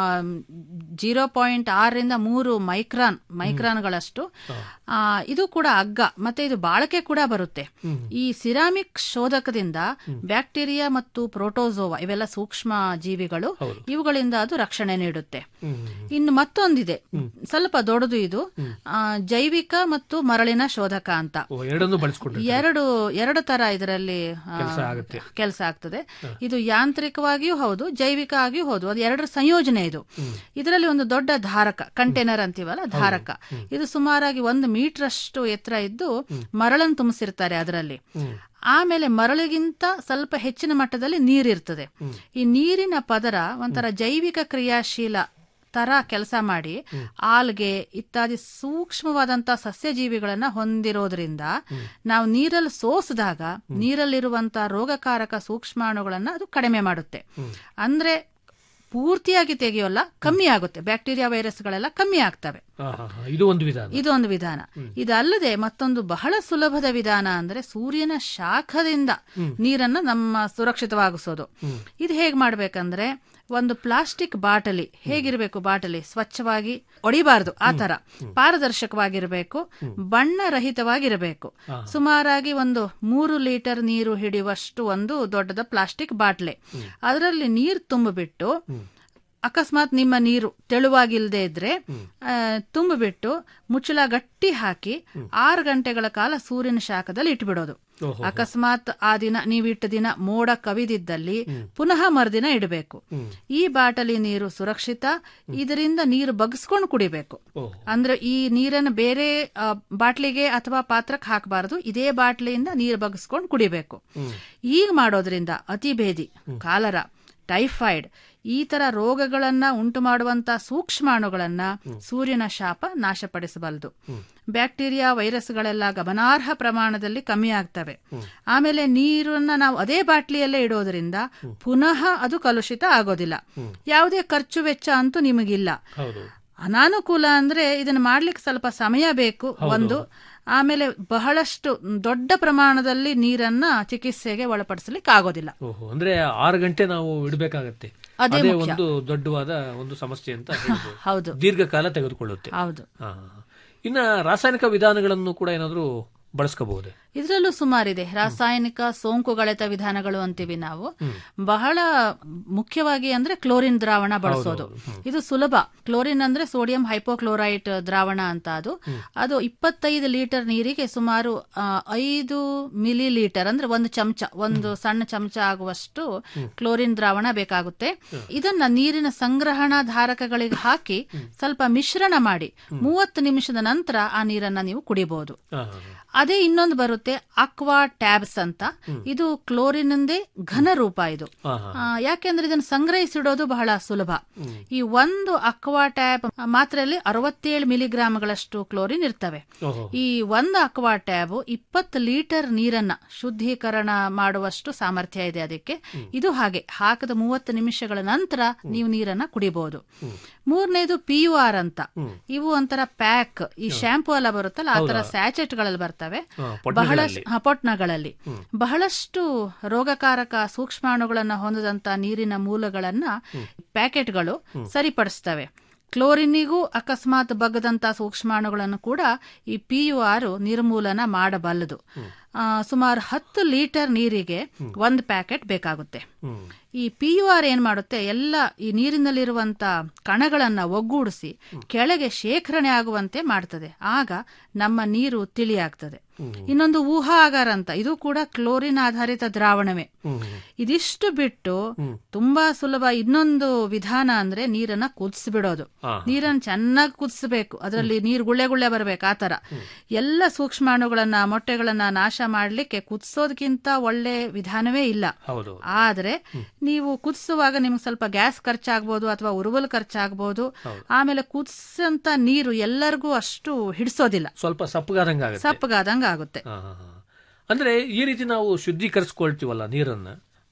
ಜೀರೋ ಪಾಯಿಂಟ್ ಆರರಿಂದ ಮೂರು ಮೈಕ್ರಾನ್ ಮೈಕ್ರಾನ್ಗಳಷ್ಟು ಆ, ಇದು ಕೂಡ ಅಗ್ಗ ಮತ್ತೆ ಇದು ಬಾಳಕೆ ಕೂಡ ಬರುತ್ತೆ ಈ ಸಿರಾಮಿಕ್ ಶೋಧಕದಿಂದ ಬ್ಯಾಕ್ಟೀರಿಯಾ ಮತ್ತು ಪ್ರೋಟೋಸೋವಾ ಇವೆಲ್ಲ ಸೂಕ್ಷ್ಮ ಜೀವಿಗಳು ಇವುಗಳಿಂದ ಅದು ರಕ್ಷಣೆ ನೀಡುತ್ತೆ ಇನ್ನು ಮತ್ತೊಂದಿದೆ ಸ್ವಲ್ಪ ದೊಡ್ಡದು ಇದು ಆ, ಜೈವಿಕ ಮತ್ತು ಮರಳಿನ ಶೋಧಕ ಅಂತ ಓ, ಎರಡನ್ನೂ ಬಳಸ್ಕೊಂಡು ಎರಡು ಎರಡು ತರ ಇದರಲ್ಲಿ ಕೆಲ್ಸ ಆಗುತ್ತೆ. ಕೆಲಸ ಆಗ್ತದೆ ಇದು ಯಾಂತ್ರಿಕವಾಗಿಯೂ ಹೌದು ಜೈವಿಕ ಆಗಿಯೂ ಹೌದು ಅದು ಎರಡರ ಸಂಯೋಜನೆ ಇದು ಇದರಲ್ಲಿ ಒಂದು ದೊಡ್ಡ ಧಾರಕ ಕಂಟೈನರ್ ಅಂತೀವಲ್ಲ ಧಾರಕ ಇದು ಸುಮಾರಾಗಿ ಒಂದು ಮೀಟರ್ ಅಷ್ಟು ಎತ್ತರ ಇದ್ದು ಮರಳನ್ನು ತುಂಬಿಸಿರ್ತಾರೆ ಅದರಲ್ಲಿ ಆಮೇಲೆ ಮರಳಿಗಿಂತ ಸ್ವಲ್ಪ ಹೆಚ್ಚಿನ ಮಟ್ಟದಲ್ಲಿ ನೀರಿರ್ತದೆ ಈ ನೀರಿನ ಪದರ ಒಂಥರ ಜೈವಿಕ ಕ್ರಿಯಾಶೀಲ ತರ ಕೆಲಸ ಮಾಡಿ ಆಲ್ಗೆ ಇತ್ಯಾದಿ ಸೂಕ್ಷ್ಮವಾದಂತ ಸಸ್ಯಜೀವಿಗಳನ್ನ ಹೊಂದಿರೋದ್ರಿಂದ ನಾವು ನೀರಲ್ಲಿ ಸೋಸಿದಾಗ ನೀರಲ್ಲಿರುವಂತ ರೋಗಕಾರಕ ಸೂಕ್ಷ್ಮಾಣುಗಳನ್ನ ಅದು ಕಡಿಮೆ ಮಾಡುತ್ತೆ ಅಂದ್ರೆ ಪೂರ್ತಿಯಾಗಿ ತೆಗೆಯೋಲ್ಲ ಕಮ್ಮಿ ಆಗುತ್ತೆ ಬ್ಯಾಕ್ಟೀರಿಯಾ ವೈರಸ್ಗಳೆಲ್ಲ ಕಮ್ಮಿ ಆಗ್ತವೆ ಹಾ, ಹಾ, ಹಾ. ಇದು ಒಂದು ವಿಧಾನ ಇದು ಒಂದು ವಿಧಾನ ಇದಲ್ಲದೆ ಮತ್ತೊಂದು ಬಹಳ ಸುಲಭದ ವಿಧಾನ ಅಂದ್ರೆ ಸೂರ್ಯನ ಶಾಖದಿಂದ ನೀರನ್ನ ನಮ್ಮ ಸುರಕ್ಷಿತವಾಗಿಸೋದು ಇದು ಹೇಗ್ ಮಾಡ್ಬೇಕಂದ್ರೆ ಒಂದು ಪ್ಲಾಸ್ಟಿಕ್ ಬಾಟಲಿ ಹೇಗಿರಬೇಕು ಬಾಟಲಿ ಸ್ವಚ್ಛವಾಗಿ ಒಡಿಬಾರ್ದು ಆ ತರ ಪಾರದರ್ಶಕವಾಗಿರಬೇಕು ಬಣ್ಣ ರಹಿತವಾಗಿರಬೇಕು ಸುಮಾರಾಗಿ ಒಂದು ಮೂರು ಲೀಟರ್ ನೀರು ಹಿಡಿಯುವಷ್ಟು ಒಂದು ದೊಡ್ಡದ ಪ್ಲಾಸ್ಟಿಕ್ ಬಾಟ್ಲೆ ಅದರಲ್ಲಿ ನೀರು ತುಂಬಿಬಿಟ್ಟು ಅಕಸ್ಮಾತ್ ನಿಮ್ಮ ನೀರು ತೆಳುವಾಗಿಲ್ಲದೆ ಇದ್ರೆ ಆ, ತುಂಬಿಬಿಟ್ಟು ಮುಚ್ಚಳ ಗಟ್ಟಿ ಹಾಕಿ ಆರು ಗಂಟೆಗಳ ಕಾಲ ಸೂರ್ಯನ ಶಾಖದಲ್ಲಿ ಇಟ್ಬಿಡೋದು ಓಹೋ. ಅಕಸ್ಮಾತ್ ಆ ದಿನ ನೀವಿಟ್ಟ ದಿನ ಮೋಡ ಕವಿದಿದ್ದಲ್ಲಿ ಪುನಃ ಮರುದಿನ ಇಡಬೇಕು ಈ ಬಾಟಲಿ ನೀರು ಸುರಕ್ಷಿತ ಇದರಿಂದ ನೀರು ಬಗ್ಸ್ಕೊಂಡು ಕುಡಿಬೇಕು ಓಹೋ. ಅಂದ್ರೆ ಈ ನೀರನ್ನು ಬೇರೆ ಆ, ಬಾಟ್ಲಿಗೆ ಅಥವಾ ಪಾತ್ರಕ್ಕೆ ಹಾಕಬಾರದು ಇದೇ ಬಾಟ್ಲಿಯಿಂದ ನೀರು ಬಗ್ಸ್ಕೊಂಡು ಕುಡಿಬೇಕು ಈಗ ಮಾಡೋದ್ರಿಂದ ಅತಿಭೇದಿ ಕಾಲರ ಟೈಫಾಯ್ಡ್ ಈ ತರ ರೋಗಗಳನ್ನ ಉಂಟು ಮಾಡುವಂತ ಸೂಕ್ಷ್ಮಾಣುಗಳನ್ನ ಸೂರ್ಯನ ಶಾಪ ನಾಶಪಡಿಸಬಲ್ಲದು ಬ್ಯಾಕ್ಟೀರಿಯಾ ವೈರಸ್ಗಳೆಲ್ಲ ಗಮನಾರ್ಹ ಪ್ರಮಾಣದಲ್ಲಿ ಕಮ್ಮಿ ಆಗ್ತವೆ ಆಮೇಲೆ ನೀರನ್ನ ನಾವು ಅದೇ ಬಾಟ್ಲಿಯಲ್ಲೇ ಇಡೋದ್ರಿಂದ ಪುನಃ ಅದು ಕಲುಷಿತ ಆಗೋದಿಲ್ಲ ಯಾವುದೇ ಖರ್ಚು ವೆಚ್ಚ ಅಂತೂ ನಿಮಗಿಲ್ಲ ಹೌದು ಅನಾನುಕೂಲ ಅಂದ್ರೆ ಇದನ್ನ ಮಾಡ್ಲಿಕ್ಕೆ ಸ್ವಲ್ಪ ಸಮಯ ಬೇಕು ಒಂದು ಆಮೇಲೆ ಬಹಳಷ್ಟು ದೊಡ್ಡ ಪ್ರಮಾಣದಲ್ಲಿ ನೀರನ್ನ ಚಿಕಿತ್ಸೆಗೆ ಒಳಪಡಿಸಲಿಕ್ಕೆ ಆಗೋದಿಲ್ಲ ಓಹೋ ಅಂದ್ರೆ ಆರು ಗಂಟೆ ನಾವು ಇಡಬೇಕಾಗತ್ತೆ ಅದೇ ಅದೇ ಮುಖ್ಯ. ಒಂದು ದೊಡ್ಡವಾದ ಒಂದು ಸಮಸ್ಯೆ ಅಂತ ಹೇಳ್ಬೋದು. ಹೌದು ದೀರ್ಘಕಾಲ ತೆಗೆದುಕೊಳ್ಳುತ್ತೆ ಹೌದು ಹಾ, ಹಾ, ಹಾ. ಇನ್ನ ರಾಸಾಯನಿಕ ವಿಧಾನಗಳನ್ನು ಕೂಡ ಏನಾದರೂ ಬಳಸ್ಕೋಬಹುದೇ ಇದರಲ್ಲೂ ಸುಮಾರಿದೆ ರಾಸಾಯನಿಕ ಸೋಂಕುಗಳೆತ ವಿಧಾನಗಳು ಅಂತೀವಿ ನಾವು ಬಹಳ ಮುಖ್ಯವಾಗಿ ಅಂದ್ರೆ ಕ್ಲೋರಿನ್ ದ್ರಾವಣ ಬಳಸೋದು ಇದು ಸುಲಭ ಕ್ಲೋರಿನ್ ಅಂದ್ರೆ ಸೋಡಿಯಂ ಹೈಪೋಕ್ಲೋರೈಟ್ ದ್ರಾವಣ ಅಂತ ಅದು ಅದು ಇಪ್ಪತ್ತೈದು ಲೀಟರ್ ನೀರಿಗೆ ಸುಮಾರು ಆ, ಐದು ಮಿಲಿ ಲೀಟರ್ ಅಂದ್ರೆ ಒಂದು ಚಮಚ ಒಂದು ಸಣ್ಣ ಚಮಚ ಆಗುವಷ್ಟು ಕ್ಲೋರಿನ್ ದ್ರಾವಣ ಬೇಕಾಗುತ್ತೆ ಇದನ್ನ ನೀರಿನ ಸಂಗ್ರಹಣಾ ಧಾರಕಗಳಿಗೆ ಹಾಕಿ ಸ್ವಲ್ಪ ಮಿಶ್ರಣ ಮಾಡಿ ಮೂವತ್ತು ನಿಮಿಷದ ನಂತರ ಆ ನೀರನ್ನ ನೀವು ಕುಡಿಬಹುದು ಹಾ, ಹಾ, ಹಾ. ಅದೇ ಇನ್ನೊಂದು ಬರುತ್ತೆ ಅಕ್ವಾ ಟ್ಯಾಬ್ಸ್ ಅಂತ ಇದು ಕ್ಲೋರಿನಿಂದೇ ಘನ ರೂಪ ಇದು ಹಾ, ಹಾ. ಆ, ಯಾಕೆಂದ್ರೆ ಇದನ್ನು ಸಂಗ್ರಹಿಸಿಡೋದು ಬಹಳ ಸುಲಭ ಈ ಒಂದು ಅಕ್ವಾ ಟ್ಯಾಬ್ ಮಾತ್ರೆಯಲ್ಲಿ ಅರವತ್ತೇಳು ಮಿಲಿಗ್ರಾಮ್ಗಳಷ್ಟು ಕ್ಲೋರಿನ್ ಇರ್ತವೆ ಓಹೋ. ಈ ಒಂದು ಅಕ್ವಾ ಟ್ಯಾಬ್ ಇಪ್ಪತ್ತು ಲೀಟರ್ ನೀರನ್ನ ಶುದ್ಧೀಕರಣ ಮಾಡುವಷ್ಟು ಸಾಮರ್ಥ್ಯ ಇದೆ ಅದಕ್ಕೆ ಇದು ಹಾಗೆ ಹಾಕದ ಮೂವತ್ತು ನಿಮಿಷಗಳ ನಂತರ ನೀವು ನೀರನ್ನ ಕುಡಿಬಹುದು ಮೂರನೇದು ಪಿ ಯು ಆರ್ ಅಂತ ಇವು ಒಂಥರ ಪ್ಯಾಕ್ ಈ ಶಾಂಪೂ ಎಲ್ಲ ಬರುತ್ತಲ್ಲ ಆ ತರ ಸ್ಯಾಚೆಟ್ಗಳಲ್ಲಿ ಬರ್ತವೆ ಹಾ, ಬಹಳಷ್ಟು ಹಾ, ಪೊಟ್ನಗಳಲ್ಲಿ ಬಹಳಷ್ಟು ರೋಗಕಾರಕ ಸೂಕ್ಷ್ಮಾಣುಗಳನ್ನ ಹೊಂದದಂತ ನೀರಿನ ಮೂಲಗಳನ್ನ ಪ್ಯಾಕೆಟ್ಗಳು ಸರಿಪಡಿಸ್ತವೆ ಕ್ಲೋರಿನಿಗೂ ಅಕಸ್ಮಾತ್ ಬಗ್ಗದಂತ ಸೂಕ್ಷ್ಮಾಣುಗಳನ್ನು ಕೂಡ ಈ ಪಿ ಯು ಆರ್ ನಿರ್ಮೂಲನ ಮಾಡಬಲ್ಲದು ಆ, ಸುಮಾರು ಹತ್ತು ಲೀಟರ್ ನೀರಿಗೆ ಒಂದು ಪ್ಯಾಕೆಟ್ ಬೇಕಾಗುತ್ತೆ ಈ ಪಿ ಯು ಆರ್ ಏನ್ ಮಾಡುತ್ತೆ ಎಲ್ಲ ಈ ನೀರಿನಲ್ಲಿರುವಂತ ಕಣಗಳನ್ನ ಒಗ್ಗೂಡಿಸಿ ಕೆಳಗೆ ಶೇಖರಣೆ ಆಗುವಂತೆ ಮಾಡ್ತದೆ ಆಗ ನಮ್ಮ ನೀರು ತಿಳಿಯಾಗ್ತದೆ ಇನ್ನೊಂದು ಊಹಾ ಆಗಾರ ಅಂತ ಇದು ಕೂಡ ಕ್ಲೋರಿನ್ ಆಧಾರಿತ ದ್ರಾವಣವೇ ಇದಿಷ್ಟು ಬಿಟ್ಟು ತುಂಬಾ ಸುಲಭ ಇನ್ನೊಂದು ವಿಧಾನ ಅಂದ್ರೆ ನೀರನ್ನ ಕುದಿಸ್ಬಿಡೋದು ಹಾ. ನೀರನ್ನ ಚೆನ್ನಾಗಿ ಕುದಿಸ್ಬೇಕು ಅದರಲ್ಲಿ ನೀರು ಗುಳ್ಳೆ ಗುಳ್ಳೆ ಬರ್ಬೇಕು ಆತರ ಎಲ್ಲ ಸೂಕ್ಷ್ಮಾಣುಗಳನ್ನ ಮೊಟ್ಟೆಗಳನ್ನ ನಾಶ ಮಾಡ್ಲಿಕ್ಕೆ ಕುದಿಸೋದಕ್ಕಿಂತ ಒಳ್ಳೆ ವಿಧಾನವೇ ಇಲ್ಲ ಹೌದು ಆದ್ರೆ ನೀವು ಕುದಿಸುವಾಗ ನಿಮ್ಗೆ ಸ್ವಲ್ಪ ಗ್ಯಾಸ್ ಖರ್ಚಾಗ್ಬೋದು ಅಥವಾ ಉರುವಲು ಖರ್ಚಾಗ್ಬೋದು ಆಮೇಲೆ ಕುದಿಸಂತ ನೀರು ಎಲ್ಲರಿಗೂ ಅಷ್ಟು ಹಿಡಿಸೋದಿಲ್ಲ ಸ್ವಲ್ಪ ಸಪ್ಪಗಾದಂಗ ಆಗುತ್ತೆ ಸಪ್ಪಗಾದಂಗ ಆಗುತ್ತೆ ಹಾ, ಹಾ, ಹಾ. ಅಂದ್ರೆ ಈ ರೀತಿ ನಾವು ಶುದ್ಧೀಕರಿಸ್ಕೊಳ್ತೀವಲ್ಲ ನೀರನ್ನ